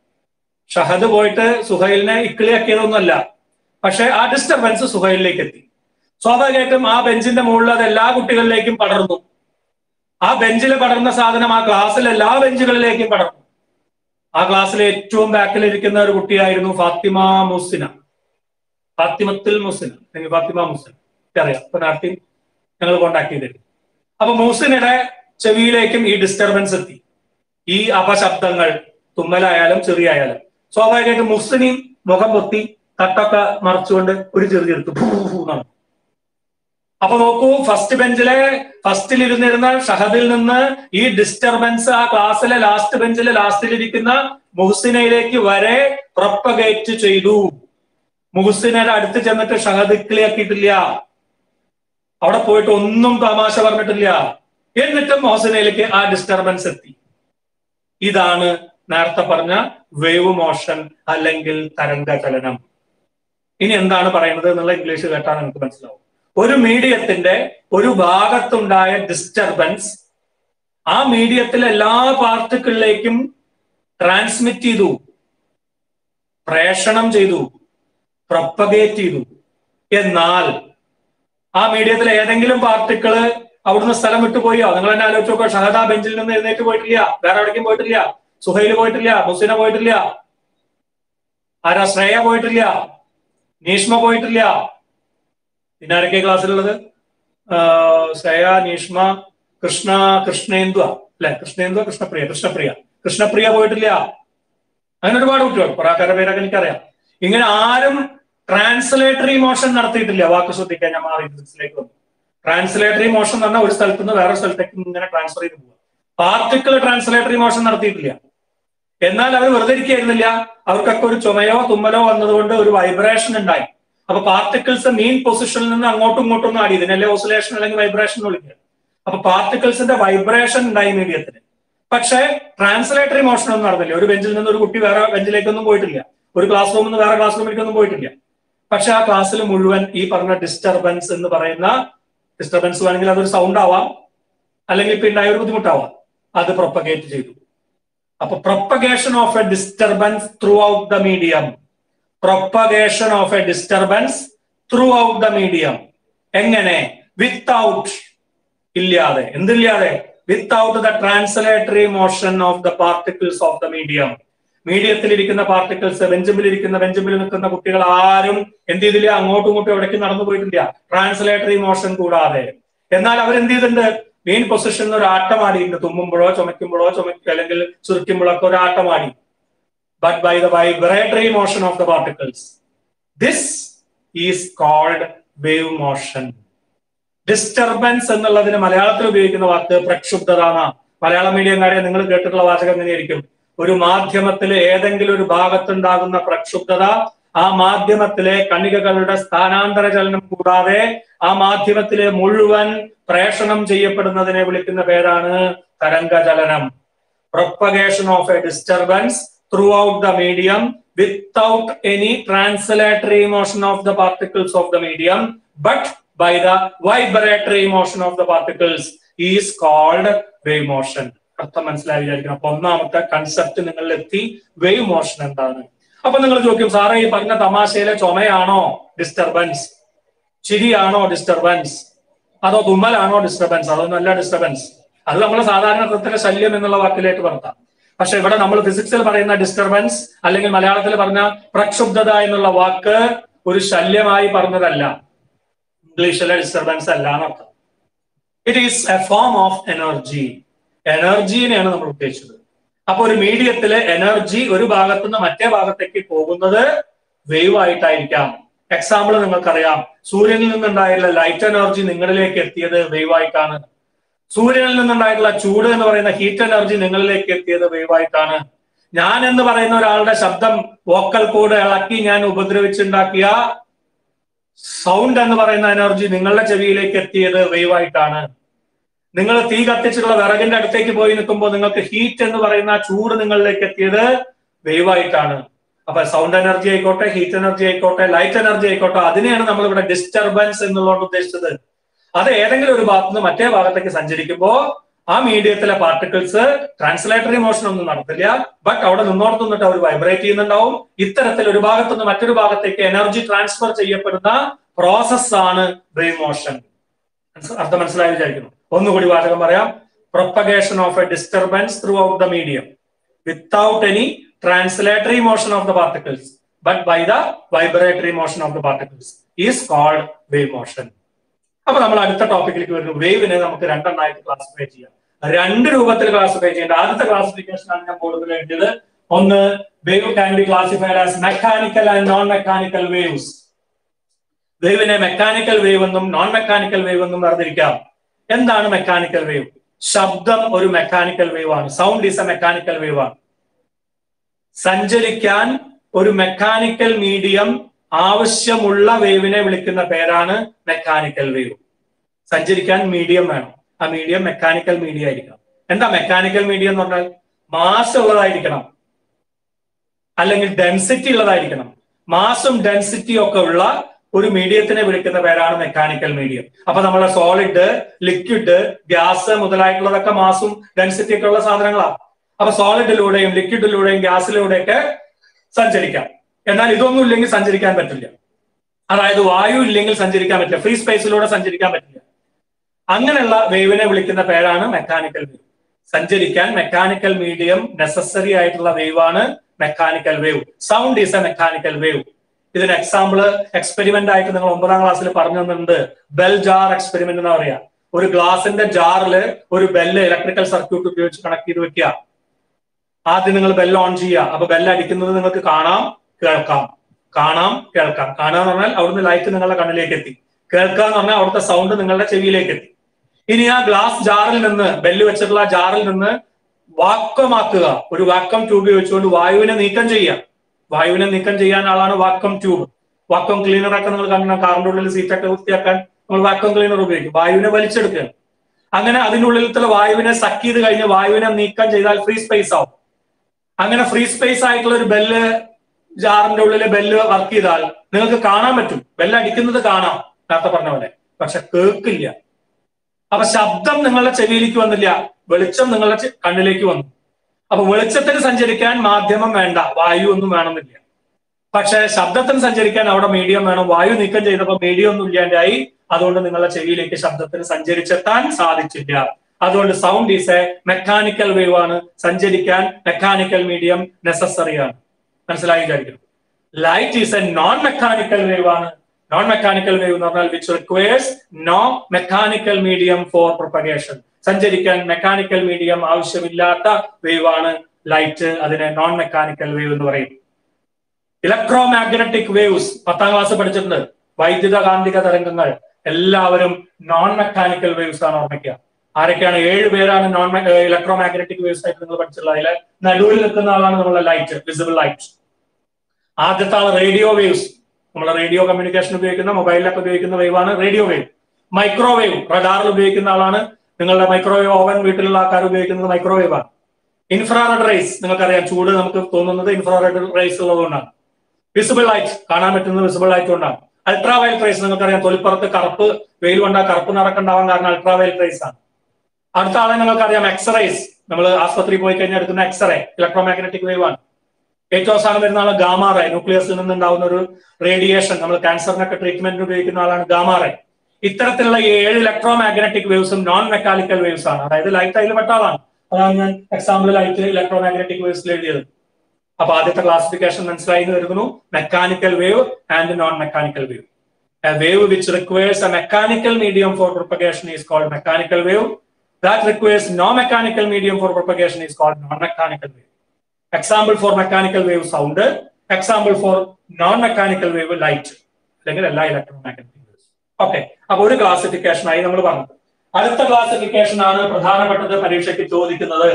ഷഹദ് പോയിട്ട് സുഹൈലിനെ ഇക്കിളിയാക്കിയതൊന്നുമല്ല പക്ഷെ ആ ഡിസ്റ്റർബൻസ് സുഹൈലിലേക്ക് എത്തി സ്വാഭാവികമായിട്ടും ആ ബെഞ്ചിന്റെ മുകളിൽ അത് എല്ലാ കുട്ടികളിലേക്കും പടർന്നു ആ ബെഞ്ചിൽ പടർന്ന സാധനം ആ ക്ലാസ്സിലെ എല്ലാ ബെഞ്ചുകളിലേക്കും പടർന്നു ആ ക്ലാസ്സിലെ ഏറ്റവും ബാക്കിൽ ഇരിക്കുന്ന ഒരു കുട്ടിയായിരുന്നു ഫാത്തിമ മുസിന ഫാത്തിമത്തുൽ മുസിന അല്ലെങ്കിൽ ഫാത്തിമ മുസിന അറിയാം ഇപ്പൊ നാട്ടിൽ ഞങ്ങൾ കോണ്ടാക്ട് ചെയ്തിരുന്നു അപ്പൊ മൂസിനയുടെ ചെവിയിലേക്കും ഈ ഡിസ്റ്റർബൻസ് എത്തി ഈ അപശബ്ദങ്ങൾ തുമ്മലായാലും ചെറിയായാലും സ്വാഭാവികമായിട്ടും മുസ്ലിം മുഖം പൊത്തി തട്ടൊക്കെ മറച്ചുകൊണ്ട് ഒരു ചെറിയ എടുത്തു എന്നാണ് അപ്പൊ നോക്കൂ ഫസ്റ്റ് ബെഞ്ചിലെ ഫസ്റ്റിൽ ഇരുന്നിരുന്ന ഷഹദിൽ നിന്ന് ഈ ഡിസ്റ്റർബൻസ് ആ ക്ലാസ്സിലെ ലാസ്റ്റ് ബെഞ്ചിലെ ലാസ്റ്റിൽ ഇരിക്കുന്ന മുഹസിനയിലേക്ക് വരെ പ്രൊപ്പഗേറ്റ് ചെയ്തു മുഹസിനയുടെ അടുത്ത് ചെന്നിട്ട് ഷഹദ് ഇക്കിളിയാക്കിയിട്ടില്ല അവിടെ പോയിട്ട് ഒന്നും തമാശ പറഞ്ഞിട്ടില്ല എന്നിട്ടും മോഹസിനയിലേക്ക് ആ ഡിസ്റ്റർബൻസ് എത്തി ഇതാണ് നേരത്തെ പറഞ്ഞ വേവ് മോഷൻ അല്ലെങ്കിൽ തരംഗ ചലനം ഇനി എന്താണ് പറയുന്നത് എന്നുള്ള ഇംഗ്ലീഷ് കേട്ടാൽ നമുക്ക് മനസ്സിലാവും ഒരു മീഡിയത്തിന്റെ ഒരു ഭാഗത്തുണ്ടായ ഡിസ്റ്റർബൻസ് ആ മീഡിയത്തിലെ എല്ലാ പാർട്ടിക്കിളിലേക്കും ട്രാൻസ്മിറ്റ് ചെയ്തു പ്രേഷണം ചെയ്തു പ്രൊപ്പഗേറ്റ് ചെയ്തു എന്നാൽ ആ മീഡിയത്തിലെ ഏതെങ്കിലും പാർട്ടിക്കിള് അവിടുന്ന് സ്ഥലം വിട്ടുപോയോ നിങ്ങൾ തന്നെ ആലോചിച്ച് നോക്കുക ഷഹദ ബെഞ്ചിൽ നിന്ന് എഴുന്നേറ്റ് പോയിട്ടില്ല വേറെ എവിടേക്കും പോയിട്ടില്ല സുഹൈല് പോയിട്ടില്ല മുസിന പോയിട്ടില്ല ആരാ ശ്രേയ പോയിട്ടില്ല നീഷ്മ പോയിട്ടില്ല പിന്നെ ആരൊക്കെ ക്ലാസ്സിലുള്ളത് ശ്രേയ നീഷ്മ കൃഷ്ണ കൃഷ്ണേന്ദു അല്ലെ കൃഷ്ണേന്ദു കൃഷ്ണപ്രിയ കൃഷ്ണപ്രിയ കൃഷ്ണപ്രിയ പോയിട്ടില്ല അങ്ങനെ ഒരുപാട് കുട്ടികൾ കുറെ ആൾക്കാരുടെ പേരൊക്കെ എനിക്കറിയാം ഇങ്ങനെ ആരും ട്രാൻസ്ലേറ്ററി മോഷൻ നടത്തിയിട്ടില്ല വാക്ക് ശ്രദ്ധിക്കാൻ ഞാൻ മാറി ഫിസിക്സിലേക്ക് വന്നു ട്രാൻസ്ലേറ്ററി മോഷൻ എന്ന് പറഞ്ഞാൽ ഒരു സ്ഥലത്ത് നിന്ന് വേറെ സ്ഥലത്തേക്ക് ഇങ്ങനെ ട്രാൻസ്ഫർ ചെയ്ത് പോവുക പാർട്ടിക്കിൾ ട്രാൻസ്ലേറ്ററി മോഷൻ നടത്തിയിട്ടില്ല എന്നാൽ അവർ വെറുതെ ഇരിക്കുകയായിരുന്നില്ല അവർക്കൊക്കെ ഒരു ചുമയോ തുമ്മലോ വന്നതുകൊണ്ട് ഒരു വൈബ്രേഷൻ ഉണ്ടായി അപ്പൊ പാർട്ടിക്കിൾസ് മീൻ പൊസിഷനിൽ നിന്ന് അങ്ങോട്ടും ഇങ്ങോട്ടും ഒന്ന് ആടി ഇതിനല്ലേ ഓസിലേഷൻ അല്ലെങ്കിൽ വൈബ്രേഷൻ എന്ന് വിളിക്കുക അപ്പൊ പാർട്ടിക്കിൾസിന്റെ വൈബ്രേഷൻ ഉണ്ടായി മീഡിയത്തിന് പക്ഷേ ട്രാൻസ്ലേറ്ററി മോഷൻ ഒന്നും നടന്നില്ല ഒരു ബെഞ്ചിൽ നിന്ന് ഒരു കുട്ടി വേറെ ബെഞ്ചിലേക്കൊന്നും പോയിട്ടില്ല ഒരു ക്ലാസ് റൂമിൽ നിന്ന് വേറെ ക്ലാസ് റൂമിലേക്കൊന്നും പോയിട്ടില്ല പക്ഷെ ആ ക്ലാസ്സിൽ മുഴുവൻ ഈ പറഞ്ഞ ഡിസ്റ്റർബൻസ് എന്ന് പറയുന്ന ഡിസ്റ്റർബൻസ് വേണമെങ്കിൽ അതൊരു സൗണ്ട് ആവാം അല്ലെങ്കിൽ ഇപ്പൊ ഉണ്ടായ ഒരു ബുദ്ധിമുട്ടാവാം അത് പ്രൊപ്പഗേറ്റ് ചെയ്തു അപ്പൊ propagation of a disturbance throughout the medium propagation of a disturbance throughout the medium എങ്ങനെ വിത്തൗട്ട് ഇല്ലാതെ എന്തില്ലാതെ without the translatory motion of the particles of the medium മീഡിയത്തിൽ ഇരിക്കുന്ന പാർട്ടിക്കിൾസ് ബെഞ്ചുമ്പിൽ ഇരിക്കുന്ന ബെഞ്ചുമ്പിൽ നിൽക്കുന്ന കുട്ടികൾ ആരും എന്ത് ചെയ്തില്ല അങ്ങോട്ടും ഇങ്ങോട്ടും എവിടേക്കും നടന്നു പോയിട്ടില്ല ട്രാൻസ്ലേറ്ററി മോഷൻ കൂടാതെ എന്നാൽ അവർ എന്ത് ചെയ്തിട്ടുണ്ട് മെയിൻ പൊസിഷനിൽ ഒരു ആട്ടമാടിയിട്ടുണ്ട് തുമ്മുമ്പോഴോ ചുമയ്ക്കുമ്പോഴോ ചുമയ്ക്കും അല്ലെങ്കിൽ ചുരുക്കുമ്പോഴോ ഒക്കെ ഒരു ആട്ടമാടി but by the vibratory motion of the particles this is called wave motion disturbance എന്നുള്ളതിന് മലയാളത്തിൽ ഉപയോഗിക്കുന്ന വാക്ക് പ്രക്ഷുബ്ധത എന്നാ മലയാളം മീഡിയംകാരെ നിങ്ങൾ കേട്ടിട്ടുള്ള വാചകം എങ്ങനെയായിരിക്കും ഒരു മാധ്യമത്തിലെ ഏതെങ്കിലും ഒരു ഭാഗത്തുണ്ടാകുന്ന പ്രക്ഷുബ്ധത ആ മാധ്യമത്തിലെ കണികകളുടെ സ്ഥാനാന്തര ചലനം കൂടാതെ ആ മാധ്യമത്തിലെ മുഴുവൻ പ്രേഷണം ചെയ്യപ്പെടുന്നതിനെ വിളിക്കുന്ന പേരാണ് തരംഗചലനം propagation of a disturbance throughout the medium without any translatory motion of the particles of the medium but by the vibratory motion of the particles is called wave motion അർത്ഥം മനസ്സിലായി വിചാരിക്കണം അപ്പൊ ഒന്നാമത്തെ കൺസെപ്റ്റ് നിങ്ങളിൽ എത്തി wave motion എന്താണ് അപ്പൊ നിങ്ങൾ ചോദിക്കും സാറേ ഈ പറഞ്ഞ തമാശയിലെ ചുമയാണോ ഡിസ്റ്റർബൻസ് ചിരിയാണോ ഡിസ്റ്റർബൻസ് അതോ തുമ്മലാണോ ഡിസ്റ്റർബൻസ് അതൊന്നല്ല ഡിസ്റ്റർബൻസ് അത് നമ്മൾ സാധാരണ അർത്ഥത്തിലെ ശല്യം എന്നുള്ള വാക്കിലേക്ക് വളർത്താം പക്ഷെ ഇവിടെ നമ്മൾ ഫിസിക്സിൽ പറയുന്ന ഡിസ്റ്റർബൻസ് അല്ലെങ്കിൽ മലയാളത്തിൽ പറഞ്ഞ പ്രക്ഷുബ്ധത എന്നുള്ള വാക്ക് ഒരു ശല്യമായി പറഞ്ഞതല്ല ഇംഗ്ലീഷിലെ ഡിസ്റ്റർബൻസ് അല്ല എന്നർത്ഥം it is a form of energy എനർജീനെയാണ് നമ്മൾ ഉദ്ദേശിച്ചത് അപ്പൊ ഒരു മീഡിയത്തിലെ എനർജി ഒരു ഭാഗത്തു നിന്ന് മറ്റേ ഭാഗത്തേക്ക് പോകുന്നത് വേവ് ആയിട്ടായിരിക്കാം എക്സാമ്പിൾ നിങ്ങൾക്കറിയാം സൂര്യനിൽ നിന്നുണ്ടായിട്ടുള്ള ലൈറ്റ് എനർജി നിങ്ങളിലേക്ക് എത്തിയത് വേവ് ആയിട്ടാണ് സൂര്യനിൽ നിന്നുണ്ടായിട്ടുള്ള ചൂട് എന്ന് പറയുന്ന ഹീറ്റ് എനർജി നിങ്ങളിലേക്ക് എത്തിയത് വേവ് ആയിട്ടാണ് ഞാൻ എന്ന് പറയുന്ന ഒരാളുടെ ശബ്ദം വോക്കൽ കോഡ് ഇളക്കി ഞാൻ ഉപദ്രവിച്ചുണ്ടാക്കിയ സൗണ്ട് എന്ന് പറയുന്ന എനർജി നിങ്ങളുടെ ചെവിയിലേക്ക് എത്തിയത് വേവ് ആയിട്ടാണ് നിങ്ങൾ തീ കത്തിച്ചിട്ടുള്ള വിറകിന്റെ അടുത്തേക്ക് പോയി നിൽക്കുമ്പോൾ നിങ്ങൾക്ക് ഹീറ്റ് എന്ന് പറയുന്ന ചൂട് നിങ്ങളിലേക്ക് എത്തിയത് വേവ് ആയിട്ടാണ് അപ്പൊ സൗണ്ട് എനർജി ആയിക്കോട്ടെ ഹീറ്റ് എനർജി ആയിക്കോട്ടെ ലൈറ്റ് എനർജി ആയിക്കോട്ടെ അതിനെയാണ് നമ്മൾ ഇവിടെ ഡിസ്റ്റർബൻസ് എന്നുള്ളത് ഉദ്ദേശിച്ചത് അത് ഏതെങ്കിലും ഒരു ഭാഗത്ത് നിന്ന് മറ്റേ ഭാഗത്തേക്ക് സഞ്ചരിക്കുമ്പോൾ ആ മീഡിയത്തിലെ പാർട്ടിക്കിൾസ് ട്രാൻസ്ലേറ്ററി മോഷൻ ഒന്നും നടത്തില്ല ബട്ട് അവിടെ നിന്നോട് നിന്നിട്ട് അവർ വൈബ്രേറ്റ് ചെയ്യുന്നുണ്ടാവും ഇത്തരത്തിൽ ഒരു ഭാഗത്ത് നിന്ന് മറ്റൊരു ഭാഗത്തേക്ക് എനർജി ട്രാൻസ്ഫർ ചെയ്യപ്പെടുന്ന പ്രോസസ് ആണ് ബ്രെയിൻ മോഷൻ അർത്ഥം മനസ്സിലായി വിചാരിക്കുന്നു ഒന്നുകൂടി വാചകം പറയാം propagation of a disturbance throughout the medium without any translatory motion of the particles but by the vibratory motion of the particles is called wave motion അപ്പൊ നമ്മൾ അടുത്ത ടോപ്പിക്കിലേക്ക് വരുന്നു വേവിനെ നമുക്ക് രണ്ടെണ്ണമായിട്ട് ക്ലാസിഫൈ ചെയ്യാം രണ്ട് രൂപത്തിൽ ക്ലാസിഫൈ ചെയ്യേണ്ട ആദ്യത്തെ ക്ലാസിഫിക്കേഷൻ ആണ് ഞാൻ കൂടുതൽ എഴുതിയത് ഒന്ന് wave can be classified as mechanical and non mechanical waves വേവിനെ മെക്കാനിക്കൽ വേവ് എന്നും നോൺ മെക്കാനിക്കൽ വേവ് എന്നും വേർതിരിക്കാം എന്താണ് മെക്കാനിക്കൽ വേവ് ശബ്ദം ഒരു മെക്കാനിക്കൽ വേവ് ആണ് sound is a mechanical wave ആണ് സഞ്ചരിക്കാൻ ഒരു മെക്കാനിക്കൽ മീഡിയം ആവശ്യമുള്ള വേവിനെ വിളിക്കുന്ന പേരാണ് മെക്കാനിക്കൽ വേവ് സഞ്ചരിക്കാൻ മീഡിയം വേണം ആ മീഡിയം മെക്കാനിക്കൽ മീഡിയം ആയിരിക്കണം എന്താ മെക്കാനിക്കൽ മീഡിയം എന്ന് പറഞ്ഞാൽ മാസ് ഉള്ളതായിരിക്കണം അല്ലെങ്കിൽ ഡെൻസിറ്റി ഉള്ളതായിരിക്കണം മാസും ഡെൻസിറ്റിയും ഒക്കെ ഉള്ള ഒരു മീഡിയത്തിനെ വിളിക്കുന്ന പേരാണ് മെക്കാനിക്കൽ മീഡിയം അപ്പൊ നമ്മളെ സോളിഡ് ലിക്വിഡ് ഗ്യാസ് മുതലായിട്ടുള്ളതൊക്കെ മാസും ഡെൻസിറ്റി ഒക്കെ ഉള്ള സാധനങ്ങളാണ് അപ്പൊ സോളിഡിലൂടെയും ലിക്വിഡിലൂടെയും ഗ്യാസിലൂടെയൊക്കെ സഞ്ചരിക്കാം എന്നാൽ ഇതൊന്നും ഇല്ലെങ്കിൽ സഞ്ചരിക്കാൻ പറ്റില്ല അതായത് വായു ഇല്ലെങ്കിൽ സഞ്ചരിക്കാൻ പറ്റില്ല ഫ്രീ സ്പേസിലൂടെ സഞ്ചരിക്കാൻ പറ്റില്ല അങ്ങനെയുള്ള വേവിനെ വിളിക്കുന്ന പേരാണ് മെക്കാനിക്കൽ വേവ് സഞ്ചരിക്കാൻ മെക്കാനിക്കൽ മീഡിയം നെസസറി ആയിട്ടുള്ള വേവാണ് mechanical wave sound is a mechanical wave ഇതിന് എക്സാമ്പിൾ എക്സ്പെരിമെന്റ് ആയിട്ട് നിങ്ങൾ ഒമ്പതാം ക്ലാസ്സിൽ പറഞ്ഞു തന്നിട്ടുണ്ട് ബെൽ ജാർ എക്സ്പെരിമെന്റ് എന്ന് പറയാ ഒരു ഗ്ലാസിന്റെ ജാറിൽ ഒരു ബെല്ല് ഇലക്ട്രിക്കൽ സർക്യൂട്ട് ഉപയോഗിച്ച് കണക്ട് ചെയ്ത് വെക്കുക ആദ്യം നിങ്ങൾ ബെല്ല് ഓൺ ചെയ്യുക അപ്പൊ ബെല്ല് അടിക്കുന്നത് നിങ്ങൾക്ക് കാണാം കേൾക്കാം കാണാം കേൾക്കാം കാണാന്ന് പറഞ്ഞാൽ അവിടുന്ന് ലൈറ്റ് നിങ്ങളുടെ കണ്ണിലേക്ക് എത്തി കേൾക്കുക എന്ന് പറഞ്ഞാൽ അവിടുത്തെ സൗണ്ട് നിങ്ങളുടെ ചെവിയിലേക്ക് എത്തി ഇനി ആ ഗ്ലാസ് ജാറിൽ നിന്ന് ബെല്ല് വെച്ചിട്ടുള്ള ജാറിൽ നിന്ന് വാക്വമാക്കുക ഒരു വാക്വം ട്യൂബ് ഉപയോഗിച്ചുകൊണ്ട് വായുവിനെ നീക്കം ചെയ്യുക വായുവിനെ നീക്കം ചെയ്യാൻ ആളാണ് വാക്വം ട്യൂബ് വാക്വം ക്ലീനർ ഒക്കെ നിങ്ങൾ കാണുന്ന കാറിന്റെ ഉള്ളിൽ സീറ്റൊക്കെ വൃത്തിയാക്കാൻ നമ്മൾ വാക്വം ക്ലീനർ ഉപയോഗിക്കും വായുവിനെ വലിച്ചെടുക്കുക അങ്ങനെ അതിനുള്ളിലത്തെ വായുവിനെ സക്ക് ചെയ്ത് കഴിഞ്ഞ് വായുവിനെ നീക്കം ചെയ്താൽ ഫ്രീ സ്പേസ് ആവും അങ്ങനെ ഫ്രീ സ്പേസ് ആയിട്ടുള്ള ഒരു ബെല്ല് ജാറിന്റെ ഉള്ളിൽ ബെല്ല് വർക്ക് ചെയ്താൽ നിങ്ങൾക്ക് കാണാൻ പറ്റും ബെല്ല് അടിക്കുന്നത് കാണാം നേരത്തെ പറഞ്ഞ പോലെ പക്ഷെ കേൾക്കില്ല അപ്പൊ ശബ്ദം നിങ്ങളുടെ ചെവിയിലേക്ക് വന്നില്ല വെളിച്ചം നിങ്ങളുടെ ചെ- കണ്ണിലേക്ക് വന്നു അപ്പൊ വെളിച്ചത്തിന് സഞ്ചരിക്കാൻ മാധ്യമം വേണ്ട വായു ഒന്നും വേണമെന്നില്ല പക്ഷെ ശബ്ദത്തിന് സഞ്ചരിക്കാൻ അവിടെ മീഡിയം വേണം വായു നീക്കം ചെയ്തപ്പോൾ മീഡിയം ഒന്നും ഇല്ലാണ്ടായി അതുകൊണ്ട് നിങ്ങളുടെ ചെവിയിലേക്ക് ശബ്ദത്തിന് സഞ്ചരിച്ചെത്താൻ സാധിച്ചില്ല അതുകൊണ്ട് sound is a mechanical wave ആണ് സഞ്ചരിക്കാൻ മെക്കാനിക്കൽ മീഡിയം നെസസറി ആണ് മനസ്സിലായി വിചാരിക്കുന്നു light is a non mechanical wave ആണ് നോൺ മെക്കാനിക്കൽ വേവ് എന്ന് പറഞ്ഞാൽ which requires no mechanical medium for propagation സഞ്ചരിക്കാൻ മെക്കാനിക്കൽ മീഡിയം ആവശ്യമില്ലാത്ത വേവ് ആണ് ലൈറ്റ് അതിനെ നോൺ മെക്കാനിക്കൽ വേവ് എന്ന് പറയും ഇലക്ട്രോ മാഗ്നറ്റിക് വേവ്സ് പത്താം ക്ലാസ് പഠിച്ചിട്ടുണ്ട് വൈദ്യുത കാന്തിക തരംഗങ്ങൾ എല്ലാവരും നോൺ മെക്കാനിക്കൽ വേവ്സ് ആണ് ഓർമ്മിക്കുക ആരൊക്കെയാണ് ഏഴ് പേരാണ് നോൺ ഇലക്ട്രോ മാഗ്നറ്റിക് വേവ്സ് ആയിട്ട് നിങ്ങൾ പഠിച്ചിട്ടുള്ളത് അതിൽ നടുവിൽ നിൽക്കുന്ന ആളാണ് നമ്മളെ ലൈറ്റ് വിസിബിൾ ലൈറ്റ് ആദ്യത്തെ ആൾ റേഡിയോ വേവ്സ് നമ്മൾ റേഡിയോ കമ്മ്യൂണിക്കേഷൻ ഉപയോഗിക്കുന്ന മൊബൈലിലൊക്കെ ഉപയോഗിക്കുന്ന വേവ് ആണ് റേഡിയോ വേവ് മൈക്രോവേവ് റഡാറിൽ ഉപയോഗിക്കുന്ന ആളാണ് നിങ്ങളുടെ മൈക്രോവേവ് ഓവൻ വീട്ടിലുള്ള ആൾക്കാർ ഉപയോഗിക്കുന്നത് മൈക്രോവേവ് ആണ് ഇൻഫ്രാറെഡ് റേസ് നിങ്ങൾക്കറിയാം ചൂട് നമുക്ക് തോന്നുന്നത് ഇൻഫ്രാറെഡ് റേസ് ഉള്ളതുകൊണ്ടാണ് വിസിബിൾ ലൈറ്റ് കാണാൻ പറ്റുന്നത് വിസിബിൾ ലൈറ്റ് കൊണ്ടാണ് അൾട്രാ വയലറ്റ് റേസ് നിങ്ങൾക്കറിയാം തൊലിപ്പുറത്ത് കറുപ്പ് വെയിൽ കൊണ്ടാ കറുപ്പ് നിറക്കുണ്ടാവാൻ കാരണം അൾട്രാ വയലറ്റ് റേസ് ആണ് അടുത്ത ആളെ നിങ്ങൾക്കറിയാം എക്സ്റേസ് നമ്മൾ ആസ്പത്രിയിൽ പോയി കഴിഞ്ഞാൽ എടുക്കുന്ന എക്സ്റേ ഇലക്ട്രോ മാഗ്നറ്റിക് വേവ് ആണ് ഏറ്റവും അവസാനം വരുന്ന ആള് ഗാമാറേ ന്യൂക്ലിയസിൽ നിന്നുണ്ടാവുന്ന ഒരു റേഡിയേഷൻ നമ്മൾ ക്യാൻസറിനൊക്കെ ട്രീറ്റ്മെന്റിന് ഉപയോഗിക്കുന്ന ആളാണ് ഗാമാറേ ഇത്തരത്തിലുള്ള ഏഴ് ഇലക്ട്രോ മാഗ്നറ്റിക് വേവ്സും നോൺ മെക്കാനിക്കൽ വേവ്സ് ആണ് അതായത് ലൈറ്റ് അതിൽ പെട്ട ആളാണ് അതാണ് ഞാൻ എക്സാമ്പിൾ ലൈറ്റ് ഇലക്ട്രോ മാഗ്നറ്റിക് വേവ്സിൽ എഴുതിയത് അപ്പൊ ആദ്യത്തെ ക്ലാസിഫിക്കേഷൻ മനസ്സിലായി എന്ന് വരുന്നു mechanical wave and non mechanical wave A wave which requires a mechanical medium for propagation is called mechanical wave. That requires no mechanical medium for propagation is called non-mechanical wave. Example for mechanical wave sound. Example for non-mechanical wave light. അല്ലെങ്കിൽ എല്ലാ electromagnetic waves okay അപ്പൊ ഒരു classification ആയി നമ്മൾ പറഞ്ഞു അടുത്ത classification ആണ് പ്രധാനപ്പെട്ടത് പരീക്ഷയ്ക്ക് ചോദിക്കുന്നത്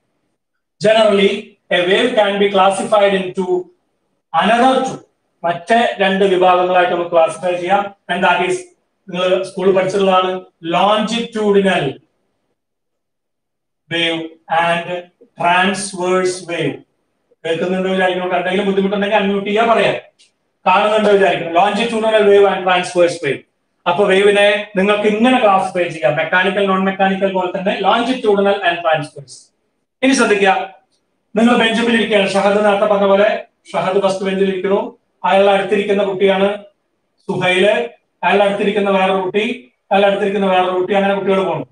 generally a wave can be classified into another two മറ്റേ രണ്ട് വിഭാഗങ്ങളായിട്ട് നമുക്ക് ക്ലാസിഫൈ ചെയ്യാം ആൻഡ് ദാറ്റ് ഈസ് നിങ്ങൾ സ്കൂളിൽ പഠിച്ചിട്ടുള്ളതാണ് longitudinal wave and transverse wave കേൾക്കുന്നുണ്ടോ വിചാരിക്കുന്നു എന്തെങ്കിലും ബുദ്ധിമുട്ടുണ്ടെങ്കിൽ അൺമ്യൂട്ട് ചെയ്യാൻ പറയാം കാണുന്നുണ്ടോ വിചാരിക്കുന്നു longitudinal wave and transverse wave അപ്പൊ വേവിനെ നിങ്ങൾക്ക് ഇങ്ങനെ ക്ലാസിഫൈ ചെയ്യാം മെക്കാനിക്കൽ നോൺ മെക്കാനിക്കൽ പോലെ തന്നെ ലോഞ്ചിറ്റ്യൂഡിനൽ ആൻഡ് ട്രാൻസ്വേഴ്സ് ഇനി ശ്രദ്ധിക്കുക നിങ്ങൾ ബെഞ്ചിൽ ഇരിക്കുകയാണ് ഷഹദ് നേരത്തെ പറഞ്ഞ പോലെ ഷഹദ് ഫസ്റ്റ് ബെഞ്ചിൽ ഇരിക്കുന്നു അയാളുടെ അടുത്തിരിക്കുന്ന കുട്ടിയാണ് സുഹൈല് അയാളുടെ അടുത്തിരിക്കുന്ന വേറൊരു കുട്ടി അയാളുടെ അടുത്തിരിക്കുന്ന വേറൊരു കുട്ടി അങ്ങനെ കുട്ടികൾ പോകുന്നു